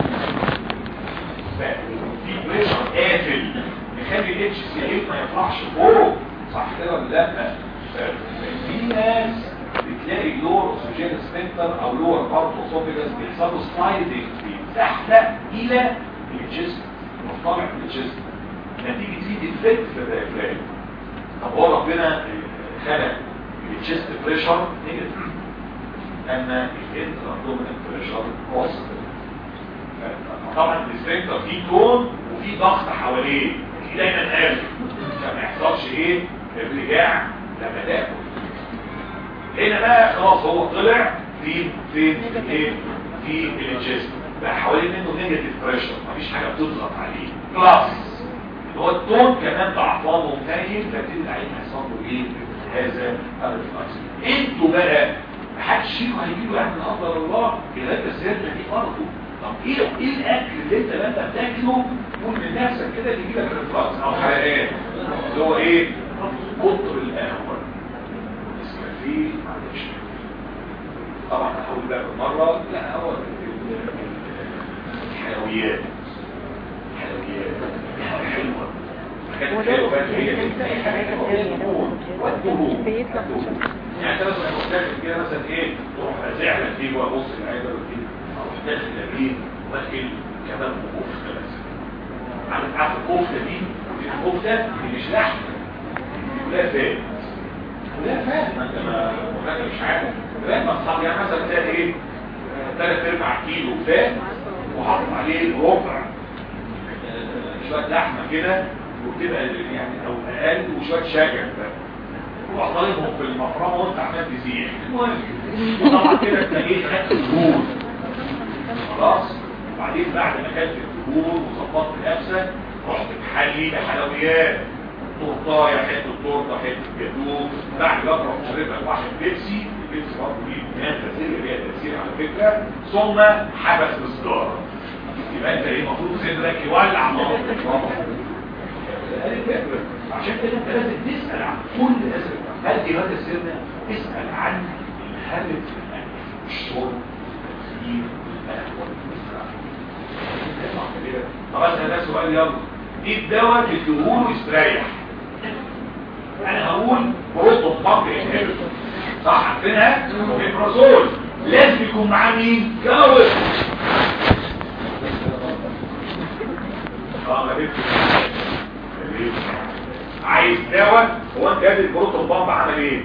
في بريشر قافل يخلي الاتش سي اي ما يطلعش فوق صح كده ولا لا في ناس بتلاقي اللور اوكسجين سفنتر او لور بارت اوسوفيجاس بيحصل له سلايدنج بيتزحلق الى الجسم مطلع من الجسم نتيجه دي ديفكت في الدايفرام طب هو ربنا خلق الجست بريشر نيجاتيف اما الانترا دوميننت بريشر بوزيتيف طبعا السفنكتر فيه تون وفيه ضغط حواليه في دايما قافل عشان ما يحصلش ايه ارتجاع لما تاكل هنا بقى خلاص هو طلع في في ايه في الجسم بقى حوالين منه نيجاتيف بريشر مفيش حاجه بتضغط عليه بلس هو التون كمان ضعفان ومنيل فبتدل عليه هيحصل له ايه هذا الريفلكس انتوا بقى محدش فيكم هيجيله يعني لا قدر الله الغدا السيرنا دي برضه طب ايه ايه الاكل اللي انت لما بتاكله قول من نفسك كده اللي يجيلك ريفلكس او حرقان اللي هو ايه قطر القهوه النسكافيه معلش طبعا هقول بقى بالمره لا هو الحلويات الحلويات حاجه حلوه حاجات حلوه بقى هي بيطلع يعني انت مثلا محتاج كده مثلا ايه تروح ازعل فيه وابص العياده دي او محتاج اجيب واكل كباب وكفته مثلا عارف عارف الكفته دي الكفته دي مش لحم ولا فات ولا فات ما انت ما ما مش عارف لما تصحى يعني مثلا تلاقي ايه ثلاث ارباع كيلو فات وحاطط عليه ربع شويه لحمه كده وبتبقى يعني او اقل وشويه شجر بقى تروح طالبهم في المفرمه وانت عمال تسيح المهم وطبعا كده اتلاقيت خدت الدهون خلاص وبعدين بعد ما خدت الدهون وظبطت نفسك رحت محلي بحلويات تورتايه حته تورته حته جاتوه بعد ما تروح تشربها واحد بيبسي البيبسي برضه ليه كمان تاثير ليها تاثير على فكره ثم حبس بسجاره يبقى انت ايه المفروض صدرك يولع نار عشان كده انت لازم تسأل عن كل اسئلة هل دي هذا السرنا تسأل عن الهدف الشرب التسيير الأهوال خلاص ده سؤال يلا ايه الدواء تديهوله يستريح انا هقول بروتون بامب انهبيتور صح عارفينها البرازول لازم يكون معاه مين جاوب اه ما عايز دواء هو انت قادر البروتون بامب عمل ايه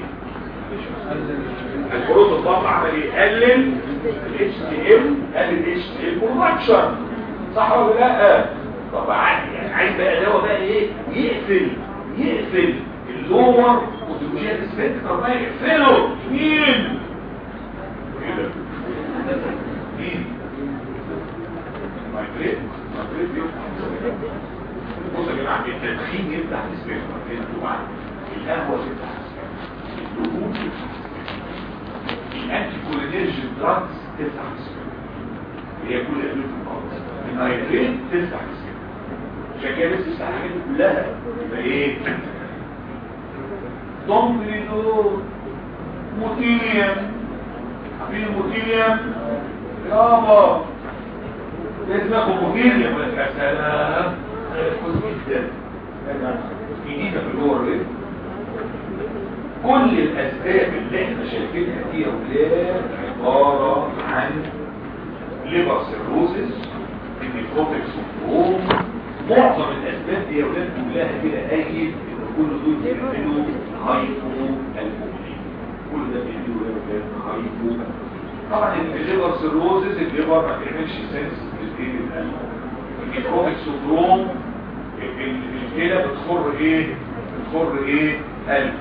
البروتون بامب عمل ايه قلل الاتش تي ال قلل الاتش تي ال برودكشن صح ولا لا طب يعني عايز بقى دواء بقى ايه يقفل يقفل اللور اوتوجين سبيكتر ما يقفله مين كده مين مايكريت مايكريت يفتح بص يا جماعه التدخين يفتح السبيكتر انتوا القهوه تفتح الدهون الانتي كولينيرجين دراجز تفتح السبيكتر هي كل ادويه الخالص النايتريت تفتح السبيكتر عشان كده بس تفتح الحاجات دي كلها يبقى ايه دومينور موتيليوم عارفين الموتيليوم يابا اسمها كوموتيليوم يا سلام كويس جدا جديدة في اللور ريب كل الأسباب اللي احنا شايفينها دي يا ولاد عبارة عن ليبر سيروزس النيكوتيك سندروم معظم الأسباب دي يا ولاد كلها كده قايل إن كل دول بيعملوا هايبو البومين كل ده بيعملوا يا ولاد هايبو طبعا الليبر سيروزس الليبر ما بيعملش سنس للدين القلب النيكوتيك سندروم الكلى بتخر ايه بتخر ايه قلب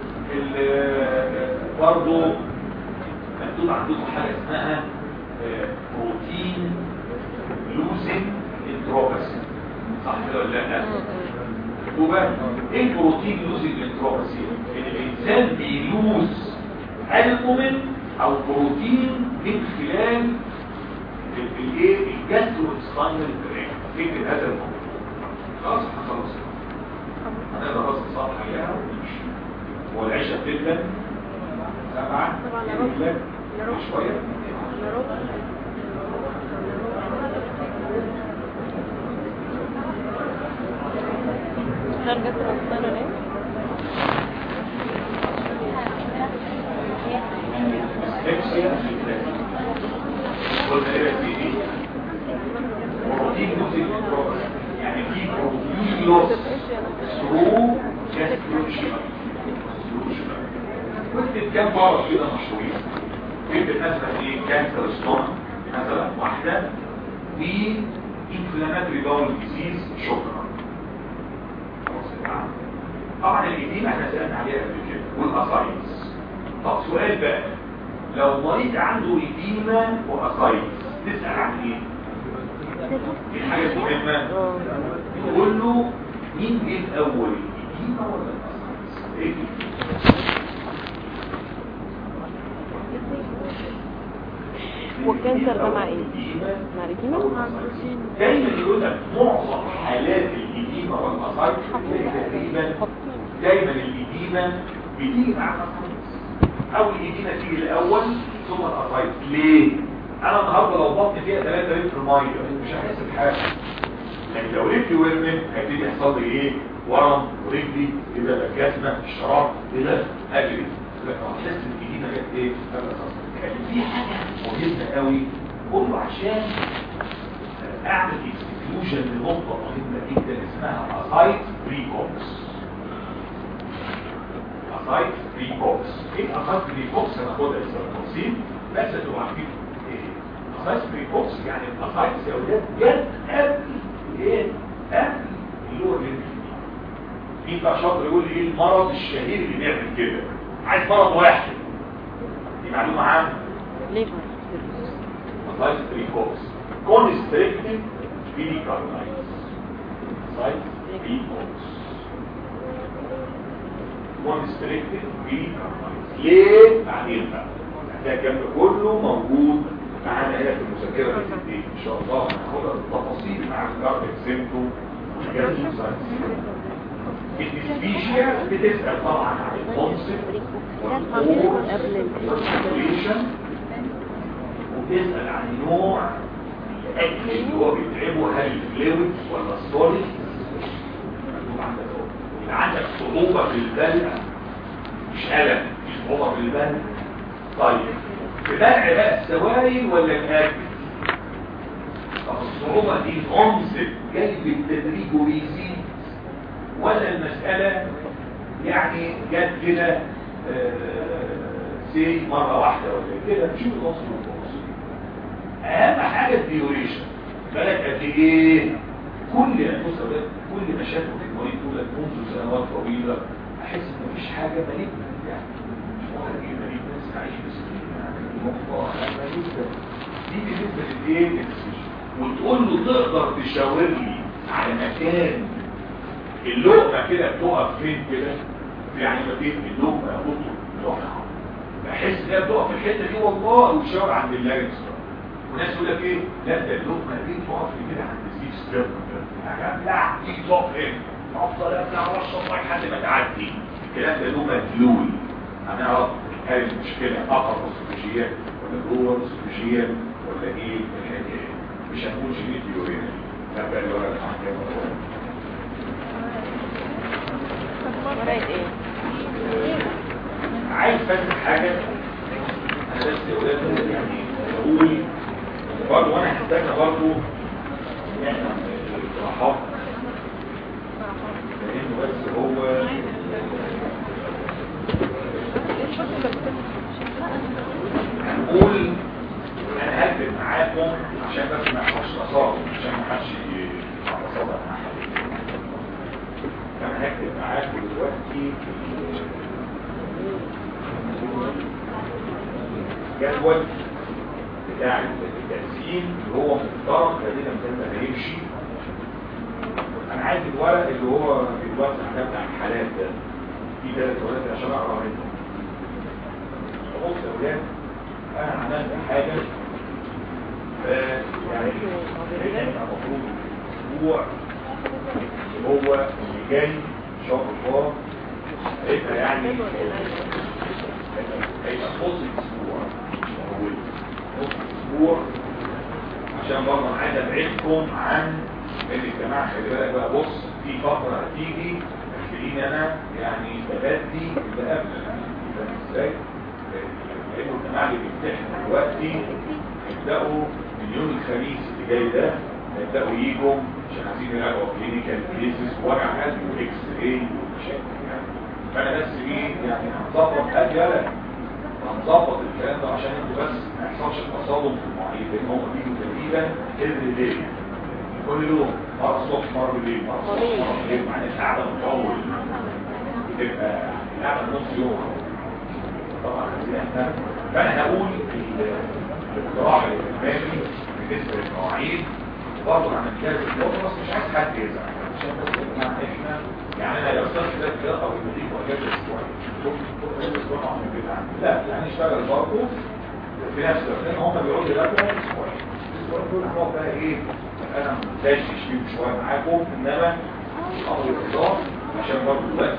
برضه مكتوب عندكم حاجه اسمها بروتين لوزنج انتروباسي صح كده ولا لا مكتوبه ايه البروتين لوزنج انتروباسي ان الانسان بيلوز البومين او بروتين من خلال الايه الجاسترو سباينال برين فكر هذا الموضوع خلاص خلاص هنقدر بس الصفحه عليها ونمشي هو العشاء بتبدا سبعة شوية درجة الأطفال ليه؟ اسفكسيا قلنا ايه في ايه بروتين جزء من يعني في بروتين لوس ثرو جاستروشن كنت كام مرض كده مشهورين كنت مثلا ايه كانسر ستون مثلا واحدة و انفلاماتوري باول ديزيز شكرا طبعا الإديمة احنا سألنا عليها قبل كده والأسايتس طب سؤال بقى لو مريض عنده إديمة وأسايتس تسأل عن ايه؟ دي حاجة مهمة تقول له مين جه الأول الإديمة ولا الأسايتس؟ ايه والكانسر ده مع ايه؟ مع الإديمة؟ دايما يقول لك معظم حالات الإديمة والمصايب تقريبا دايما الإديمة بتيجي مع المصايب أو الإديمة تيجي الأول ثم الأصايب ليه؟ أنا النهاردة لو بطني فيها 3 لتر مية مش هحس بحاجة لكن لو رجلي ورمت هيبتدي يحصل لي ايه؟ ورم ورجلي كده الجزمة الشراب كده أجري لكن هتحس ان الإديمة جت ايه؟ كان في حاجة مهمة قوي قولوا عشان اعمل اكسكلوجن لنقطة مهمة جدا اسمها اسايت بريكوكس اسايت بريكوكس ايه اسايت بريكوكس هناخدها بالتفصيل بس تبقوا عارفين ايه اسايت بريكوكس يعني الاسايت يا ولاد جت قبل ايه قبل اللور مين بقى شاطر يقول لي ايه المرض الشهير اللي بيعمل كده عايز مرض واحد دي معلومة عامة ليفر اسايت بريكوكس constricted pericarditis site recourse constricted pericarditis ليه؟ بعدين بقى ده الكلام ده كله موجود معانا هنا في المذاكره في الدين ان شاء الله هناخدها بالتفاصيل مع الكارديك سيمتوم وحاجات الديسبيشيا بتسال طبعا عن الكونسبت والكور والكالكوليشن وبتسال عن نوع الاكل اللي هو بيتعبه هل الفلويد ولا السوليد مكتوب عندك اهو يبقى عندك صعوبه في البلع مش الم مش صعوبه في البلع طيب بلع بقى السوائل ولا الاكل طب الصعوبه دي انصب جاي بالتدريج ويزيد ولا المساله يعني جت كده سي مره واحده ولا كده نشوف الوصول اهم حاجة الديوريشن بالك قد ايه كل المسألة كل مشاكل في المريض دول منذ سنوات طويلة احس ان مفيش حاجة مليئة يعني مش مهم ايه مليئة ناس عايش بسنين يعني المخطوة مليئة دي بالنسبة للايه للديسيشن وتقول له تقدر تشاور لي على مكان اللقمة كده بتقف فين كده يعني ما بين اللقمة بطل بحس انها بتقف في الحتة دي والله وتشاور عند اللارنكس وناس يقول لك ايه لا ده اللقمه دي تقف كده عند سيف ستريب لا تيجي تقف هنا افضل ابلع واشرب ميه لحد ما تعدي الكلام ده له مدلول هنعرف هذه المشكله اقرب استراتيجيات ولا جوه اسوفيجيال ولا ايه الحاجات دي. مش هنقول جينيت يورين لا بقى الورقه اللي عندي ورقة ايه؟ عايز بس حاجه انا بس يا ولاد يعني اقول برضه وانا هستنى برضه ان احنا الاقتراحات لانه بس هو هنقول انا هكتب معاكم عشان بس ما يحصلش تصادم عشان ما حدش يتصادم مع حد انا هكتب معاكم دلوقتي جدول بتاع التقسيم اللي هو مفترض الذين مثلا هيمشي انا عايز الورق اللي هو بيتوزع ده بتاع الحالات ده في ثلاث ورقات عشان اقرا منهم بص يا ولاد انا عملت حاجه آه، يعني احنا المفروض الاسبوع هو اللي جاي ان شاء الله هيبقى يعني هيبقى نص الاسبوع أو نص الاسبوع عشان برضه انا عايز ابعدكم عن ان الجماعه خلي بالك بقى بص في فتره هتيجي هتلاقيني انا يعني ببدي اللي قبل فاهم ازاي؟ لانه الجماعه اللي بيمتحنوا دلوقتي هيبداوا من يوم الخميس اللي جاي ده هيبداوا يجوا عشان عايزين يراجعوا كلينيكال كيسز ووجع قلب واكس راي ومشاكل يعني فانا بس ايه يعني هنظبط اجل هنظبط الكلام ده عشان انتوا بس ما يحصلش تصادم في المواعيد لان هم بيجوا تقريبا كل ليل كل يوم مره الصبح مره بالليل مره الصبح مره بالليل مع ان القعده مطول تبقى القعده نص يوم طبعا عايزين احنا فانا هقول ال- الاقتراح الامامي بالنسبه للمواعيد برضه عن الكلام اليوم بس مش عايز حد يزعل عشان بس يا جماعه احنا يعني انا لو استاذ كده كده او يديك اجازه اسبوعين اسبوع من البيت عندي لا يعني اشتغل برضه في نفس الوقت لان هم بيقعدوا يلاقوا اسبوعين الاسبوعين دول هنقعد بقى ايه انا مدشش فيهم شويه معاكم انما امر الرضا عشان برضه الوقت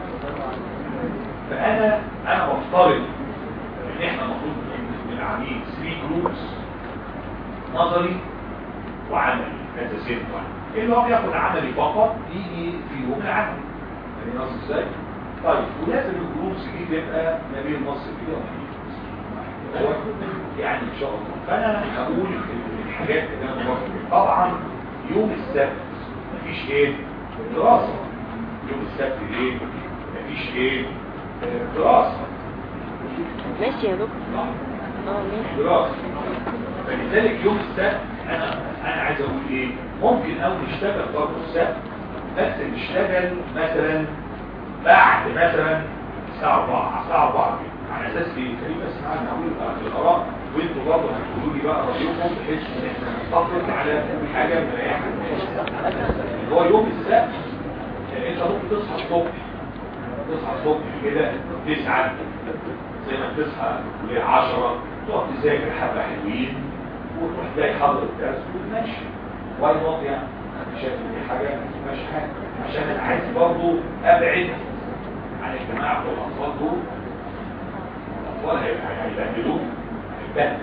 فانا انا بفترض ان احنا المفروض نبقى عاملين 3 جروبس نظري وعملي هذا سين واحد اللي هو بياخد عملي فقط يجي في يوم العملي يعني نص ازاي طيب ولازم الجروبس دي تبقى ما بين نص كده وما يعني ان شاء الله فانا هقول الحاجات اللي انا بفكر طبعا يوم السبت مفيش ايه دراسه يوم السبت ايه مفيش ايه آه، دراسه ماشي يا دكتور لا. اه ماشي دراسة فلذلك يوم السبت انا انا عايز اقول ايه ممكن او نشتغل برضه السبت بس نشتغل مثلا بعد مثلا الساعة 4 الساعة 4 كده على اساس ايه خليني بس معانا اقول الاراء وانتوا برضه هتقولوا لي بقى رايكم بحيث ان احنا نتفق على حاجه مريحه اللي هو يوم السبت يعني انت ممكن تصحى الصبح تصحى الصبح كده 9 زي ما بتصحى ل 10 تقعد تذاكر حبه حلوين وتروح جاي حاضر الدرس وتمشي واي نوت يعني انا شايف ان دي حاجه مش حاجه عشان انا عايز برضه ابعد عن الجماعه بتوع الاطفال دول الاطفال هيبقى- هيبهدلوك هيبهدل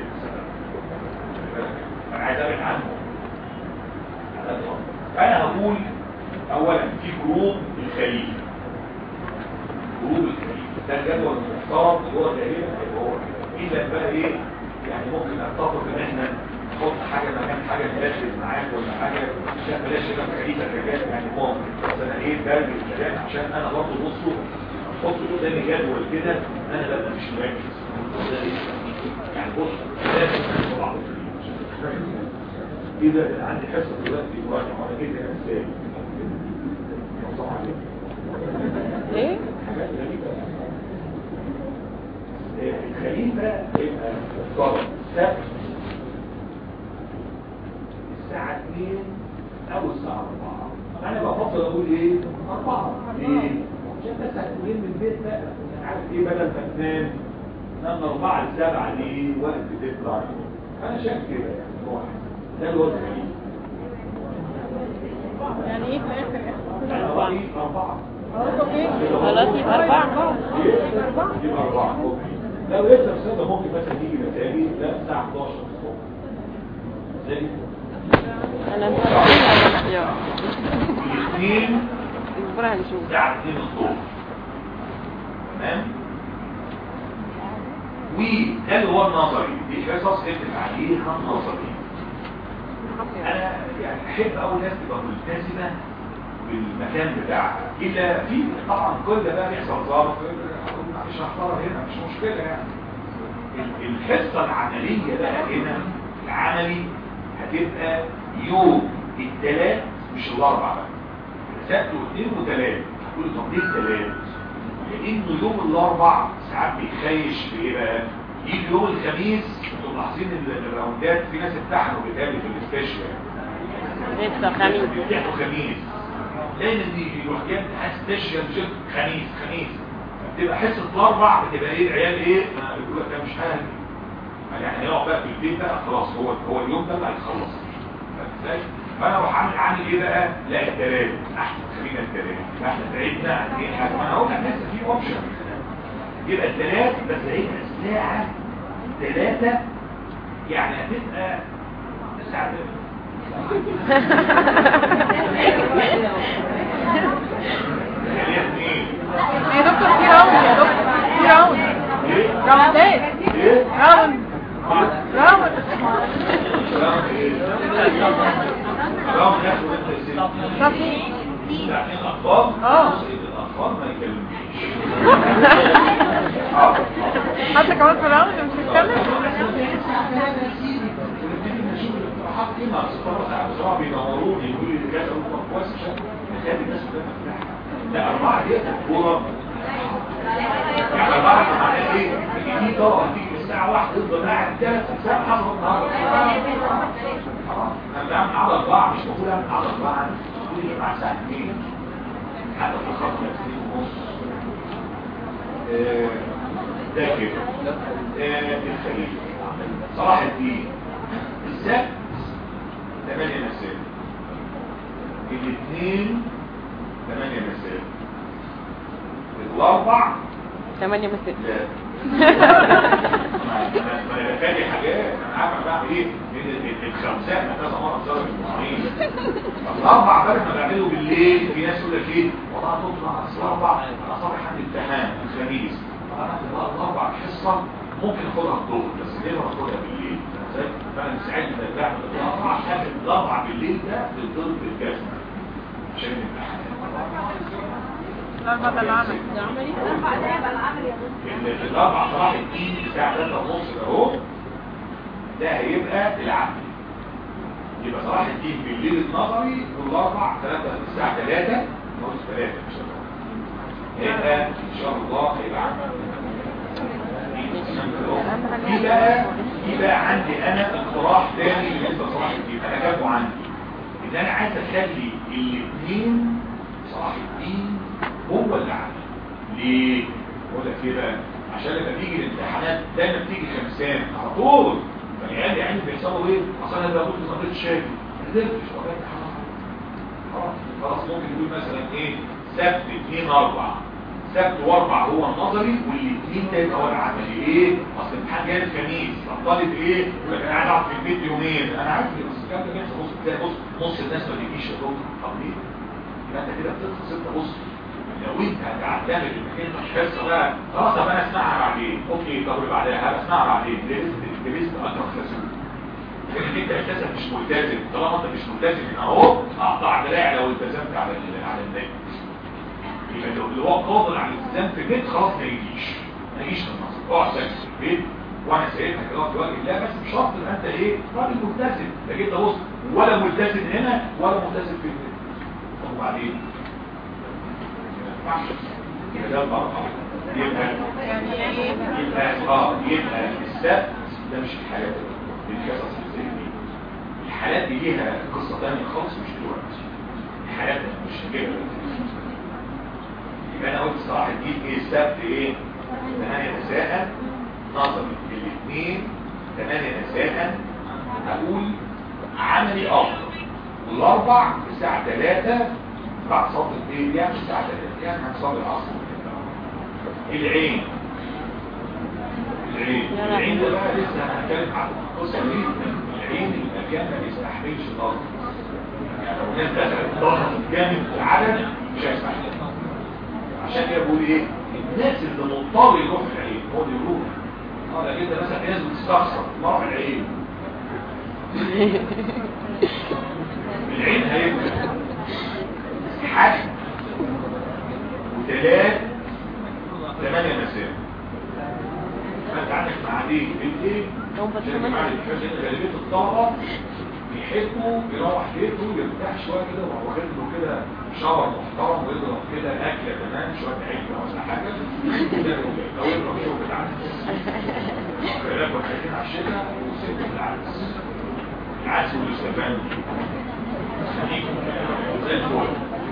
انا عايز ابعد عنهم على قد ما أقدر. فانا هقول اولا في جروب الخليج جروب الخليج ده الجدول المفترض اللي هو تقريبا هيبقى هو كده اذا بقى ايه يعني ممكن اتفق ان احنا نحط حاجه مكان حاجه تركز معاك ولا حاجه عشان بلاش كده خليفه الرجال يعني ممكن بس انا ايه برمي الكلام عشان انا برضه بصوا حط قدامي جدول كده انا ببقى مش مركز يعني بص لازم نحط بعض كده عندي حصه دلوقتي مراجعه وانا كده ازاي ايه حاجات غريبة. الخليفة يبقى مفترض السبت الساعة 2 أو الساعة 4 أنا بفضل أقول إيه؟ 4 ليه؟ عشان بس هتقولين من البيت بقى أنا عارف إيه بدل ما تنام نام 4 ل 7 ليه؟ وقت تطلع أنا شايف كده يعني واحد ده اللي هو الخليفة يعني ايه في الاخر أنا رأيي 4 برضه ايه خلاص يبقى أربعة يبقى أربعة أوكي لو لسه مسافه ممكن مثلا تيجي مساجي لا الساعه 11 الصبح زي انا مش يا الاثنين الاسبوع هنشوف الساعه 2 الظهر تمام وده اللي هو النظري دي حصص اكتب عليها النظري انا يعني احب اول ناس تبقى ملتزمه بالمكان بتاعها الا في طبعا كل ده بقى بيحصل ظرف مش هختار هنا مش مشكله يعني ال- الحصه العمليه بقى هنا العملي هتبقى يوم الثلاث مش الاربع بقى سبت واثنين وثلاث هتقولي طب ليه الثلاث؟ لانه يوم الاربع ساعات بيتخيش في ايه بقى؟ يجي يوم الخميس انتوا ملاحظين ان الراوندات في ناس امتحنوا بتهيألي في الاستشفاء لسه خميس بيفتحوا خميس دايما يجي يروح جايب امتحان ستيشن شيفت خميس خميس بتبقى حصه الاربع بتبقى ايه العيال ايه ما بيقول لك ده مش حاجه يعني هيقعد بقى في البيت بقى خلاص هو هو اليوم ده اللي هيخلص فاهم ازاي؟ فانا اروح عامل عامل ايه بقى؟ لا التلات احسن خلينا التلات احنا بعدنا عن ايه حاجه ما انا هقول لك لسه في اوبشن يبقى التلات بس هيبقى الساعه 3 يعني هتبقى الساعه 3 يا دكتور في راوند يا دكتور في راوند ايه؟ راوندات ايه؟ راوند راوند حرام ياخد انت السن طب يعني الاطفال اه. الاطفال ما يكلمنيش حتى كمان في راوند مش هتكلم ونبتدي نشوف الاقتراحات دي مع الصفارة ساعات بصراحة بينوروني يقولوا لي كذا وطب كويس عشان نخلي الناس كلها مرتاحة لا أربعة دي الكورة يعني أربعة دي معناها إيه؟ إن دي طبعا تيجي الساعة واحدة تفضل قاعد ثلاث ساعات حصل النهارده خلاص أنا بعمل على أربعة مش بقول أعمل على أربعة بقول لي مع الساعة اثنين حتى في الخط اثنين ونص آه، ده كده آه، الخليل صلاح الدين السبت 8 مساء الاثنين 8 مساء الاربع 8 مساء لا ما انا بخلي حاجات انا عارف انا بعمل ايه من الخمسات انا كذا مره اتضرب المواعيد الاربع بقى ما بعمله بالليل في ناس يقول لك ايه والله تطلع اصل الاربع انا صبح عندي امتحان الخميس انا هتبقى الاربع حصه ممكن اخدها الظهر بس ليه ما اخدها بالليل فاهم ازاي؟ فانا مستعد ان بعمل الاربع عشان الاربع بالليل ده بالضرب بالجزمه عشان الامتحانات الأربعة ده العمل ال- الاربع صلاح الدين الساعه 3 ونص ده اهو ده هيبقى العمل يبقى صلاح الدين بالليل النظري والاربع 3 الساعه 3 نص 3 ان شاء الله هيبقى ان شاء الله هيبقى عمل في بقى في بقى عندي انا اقتراح تاني بالنسبه لصلاح الدين انا جابه عندي ان انا عايز اخلي الاثنين صلاح الدين هو اللي عامل ليه؟ بقول لك ايه بقى؟ عشان لما بيجي الامتحانات دايما بتيجي خمسان على طول فالعيال يعني بيحصلوا ايه؟ اصل انا بقول في قضيه شاي ما قدرتش والله خلاص خلاص ممكن نقول مثلا ايه؟ سبت اثنين اربع سبت واربع هو النظري والاثنين ده يبقى هو العملي ايه؟ اصل الامتحان جاي الخميس الطالب ايه؟ يقول لك انا قاعد اقعد في البيت يومين انا عارف بس الكلام ده بيحصل بص تلاقي بص نص الناس ما بيجيش يا دكتور طب ليه؟ يبقى انت كده بتخلص انت بص لو انت هتعتمد انك انت حصه بقى خلاص طب انا اسمعها بعدين اوكي طب اللي بعدها هبقى اسمعها بعدين لبست لبست اكتر خسوم لكن انت اساسا مش ملتزم طالما انت مش ملتزم هنا اهو اقطع دراعي لو التزمت على ال- على النادي يبقى لو اللي هو قادر على الالتزام في البيت خلاص ما يجيش ما يجيش في النصر اقعد ساكت في البيت وانا سايبها كده في وجه الله بس مش شرط ان انت ايه راجل ملتزم لكن انت بص ولا ملتزم هنا ولا ملتزم في البيت طب وبعدين يبقى ده الأربعة يبقى يبقى اه يبقى السبت ده مش الحالات دي القصص اللي زي دي الحالات دي ليها قصة تانية خالص مش دلوقتي الحالات دي مش هجيبها دلوقتي. يبقى انا قلت صراحة دي ايه السبت ايه 8 مساء نظري الاثنين 8 مساء هقول عملي افضل والاربع الساعة 3 بعد صلاة الليل يعني الساعة 3 يعني هنصلي العصر العين العين يا لهوي. العين ده بقى لسه هنتكلم عنه القصه دي العين المكان ما بيستحملش الضغط يعني لو الناس دخلت ضغط جامد في العدد مش هيستحمل عشان كده بقول ايه الناس اللي مضطر يروح العين هو اللي يروح اه ده كده مثلا في ناس بتستخسر مره العين العين هيبقى حجم وثلاث ثمانية مسافة فانت عندك معادين بالايه هم فتحوا عشان منها. معادن عشان غالبية الطلبة بيحبوا يروح بيته يرتاح شوية كده وهو واخد له كده شاور محترم ويضرب كده أكلة كمان شوية عيشة ولا حاجة كده لو يضرب شوية بالعدس خلاف وحاجتين على الشتاء وسيبه بالعدس العدس والاستفان زي الفل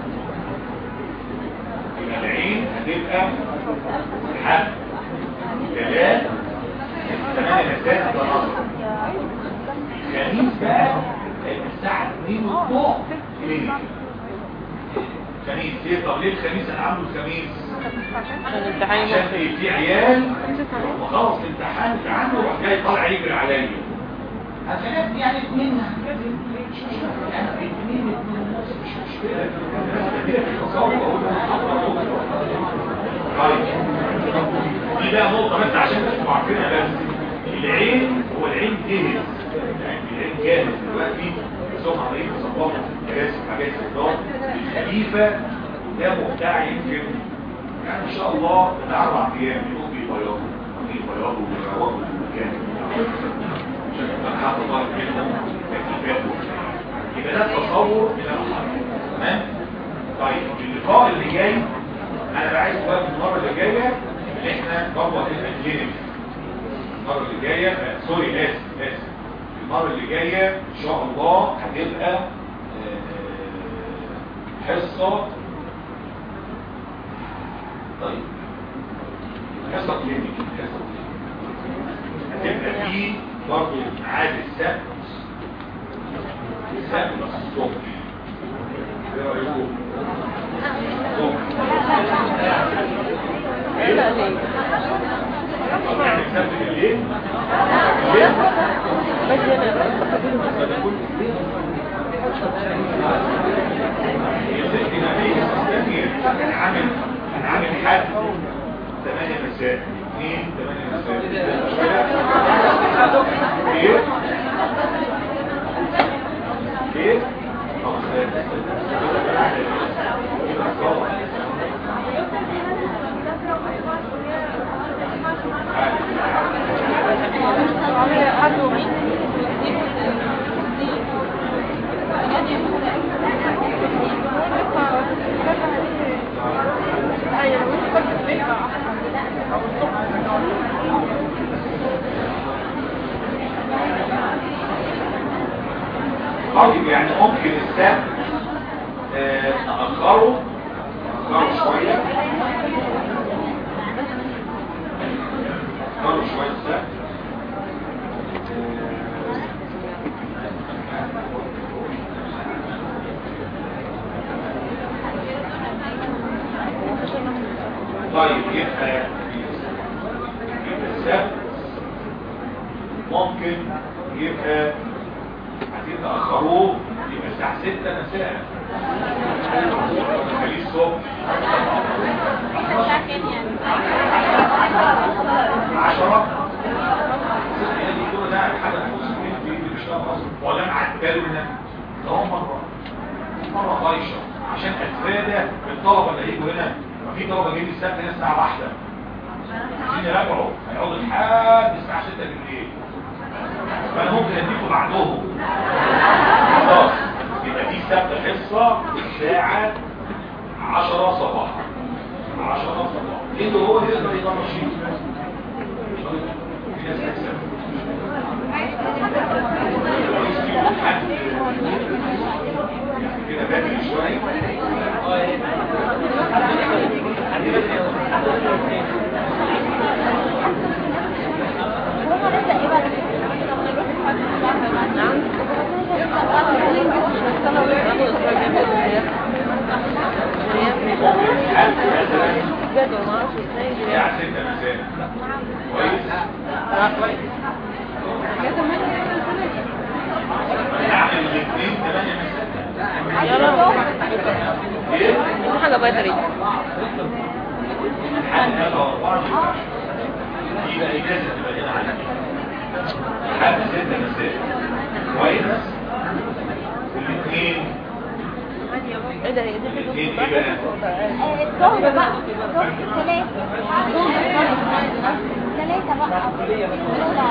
يبقى العين هتبقى حد ثلاث ثمانية مسافة ده نظر خميس بقى هيبقى الساعة 2 والضوء ليه؟ خميس ليه؟ طب ليه الخميس انا عامله الخميس؟ عشان الامتحان عشان يوم في في عيال لما خلص الامتحان في عنده راح جاي طالع يجري عليا هتلاقي يعني اتنين مش مشكلة يعني اتنين اتنين ونص مش مشكلة طيب دي بقى نقطة بس عشان تبقوا عارفينها بس العين هو العين جاهز يعني العين جاهز دلوقتي بس هم عمالين يظبطوا كراسي وحاجات استخدام الخليفة قدامه بتاع يمكن يعني ان شاء الله بتاع اربع ايام يقوم بيبيضوا بيبيضوا ويروقوا المكان عشان يبقى حاطط طالب منهم تكليفات يبقى ده تصور من المحاضرة تمام طيب اللقاء اللي جاي انا بقى عايز بقى المره اللي جايه ان احنا نطبق الانجينير المره اللي جايه آه، سوري اسف اسف المره اللي جايه ان شاء الله هتبقى آه، حصه طيب حصه كلينيك حصه كلينيك هتبقى في برضه ميعاد السبت السبت الصبح ايه رايكم لا ليه طب يعني السبت بالليل بالليل بس انا انا عامل انا عامل حد 8 مساء 2 8 مساء مش كده؟ ايه ايه حد ومين ايوه مش كنت الليل او الصبح طيب يعني ممكن السبت آه، نأخره نأخره شوية نأخره شوية السبت طيب يبقى يبقى السبت ممكن يبقى عايزين تأخروه يبقى الساعة 6 مساء خليه الصبح 10 يعني كل ده حاجة المسلمين دي اللي بيشتغل اصلا ولا معدلنا ده هو مرة مرة طايشة عشان اتفادى الطلبة اللي هيجوا هنا ما في طلبة جايين السبت هنا الساعة واحدة عشان يراجعوا هيقعدوا لحد الساعة 6 بالليل فانا ممكن اديكم بعدهم خلاص يبقى دي السبت حصة الساعة 10 صباحا 10 صباحا انه هو يقدر يبقى نشيط في ناس هتسافر كده بدري شوية جدول ما اعرفش ازاي الساعة 6 مساء كويس نعمل الاثنين ثمانية مسائل يا رب ايه؟ دي حاجة بدري حد هذا أربعة يبقى إجازة تبقى هنا على حد ستة مسائل كويس الاثنين ايه ده هي دي الاثنين ايه بقى؟ الظهر بقى الظهر ثلاثة ثلاثة بقى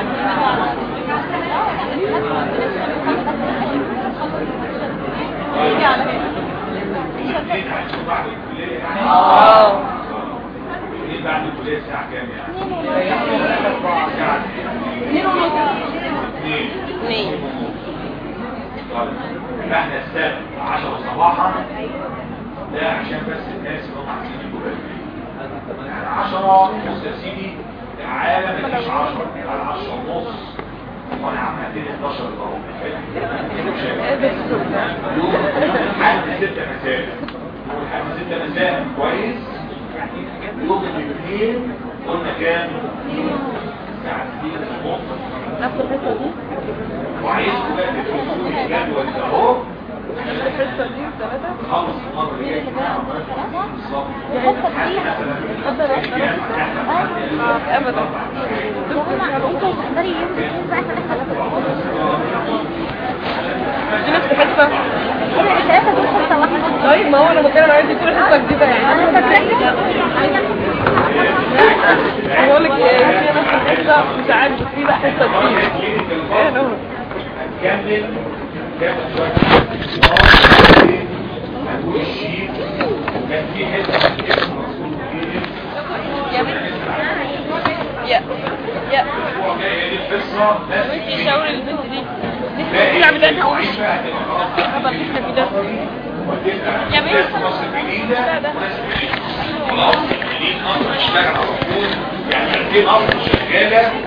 يجي على الاثنين هيكونوا بعد الكلية يعني اه الاثنين بعد الكلية الساعة كام يعني؟ الساعة اتنين ونص اثنين اتنين طيب يبقى احنا السبت 10 صباحا ده عشان بس الناس اللي هم عايزين يجوا بدري يعني 10 بص يا سيدي تعالى ما تجيش 10 تعالى 10 ونص وانا عم هديني 11 اهو حد 6 مساء حد 6 مساء كويس يوم الاثنين قلنا كام؟ الساعة 2 ونص نفس الحصة دي وعايزكم بقى تدرسوا الجدول ده اهو نفس الحصة دي ثلاثة خلص المرة اللي جاية بالظبط الحصة دي اتفضل اه ابدا انت تقدري يوم الاثنين بقى دي نفس الحصة الثلاثة دول حصة واحدة طيب ما هو انا بتكلم عايز كل حصة جديدة يعني انا فاكراك بقول لك ايه في نفس الحصة مش عارف في بقى حصة جديدة ايه نور هنكمل ناخد شوية هنقول الشيء كان في حتة من اسم رسول كبير يا بنت يا يا الاسبوع جاي هي دي القصة ناس انت كتير. شاور البنت دي باقي دي عاملة لها المواعيد بقى هتبقى خلاص الخبر اللي احنا فيه ده وتبقى يا بنت. ناس مصر جديدة وناس جديدة خلاص جديد أمر اشتغل على طول يعني في أمر شغالة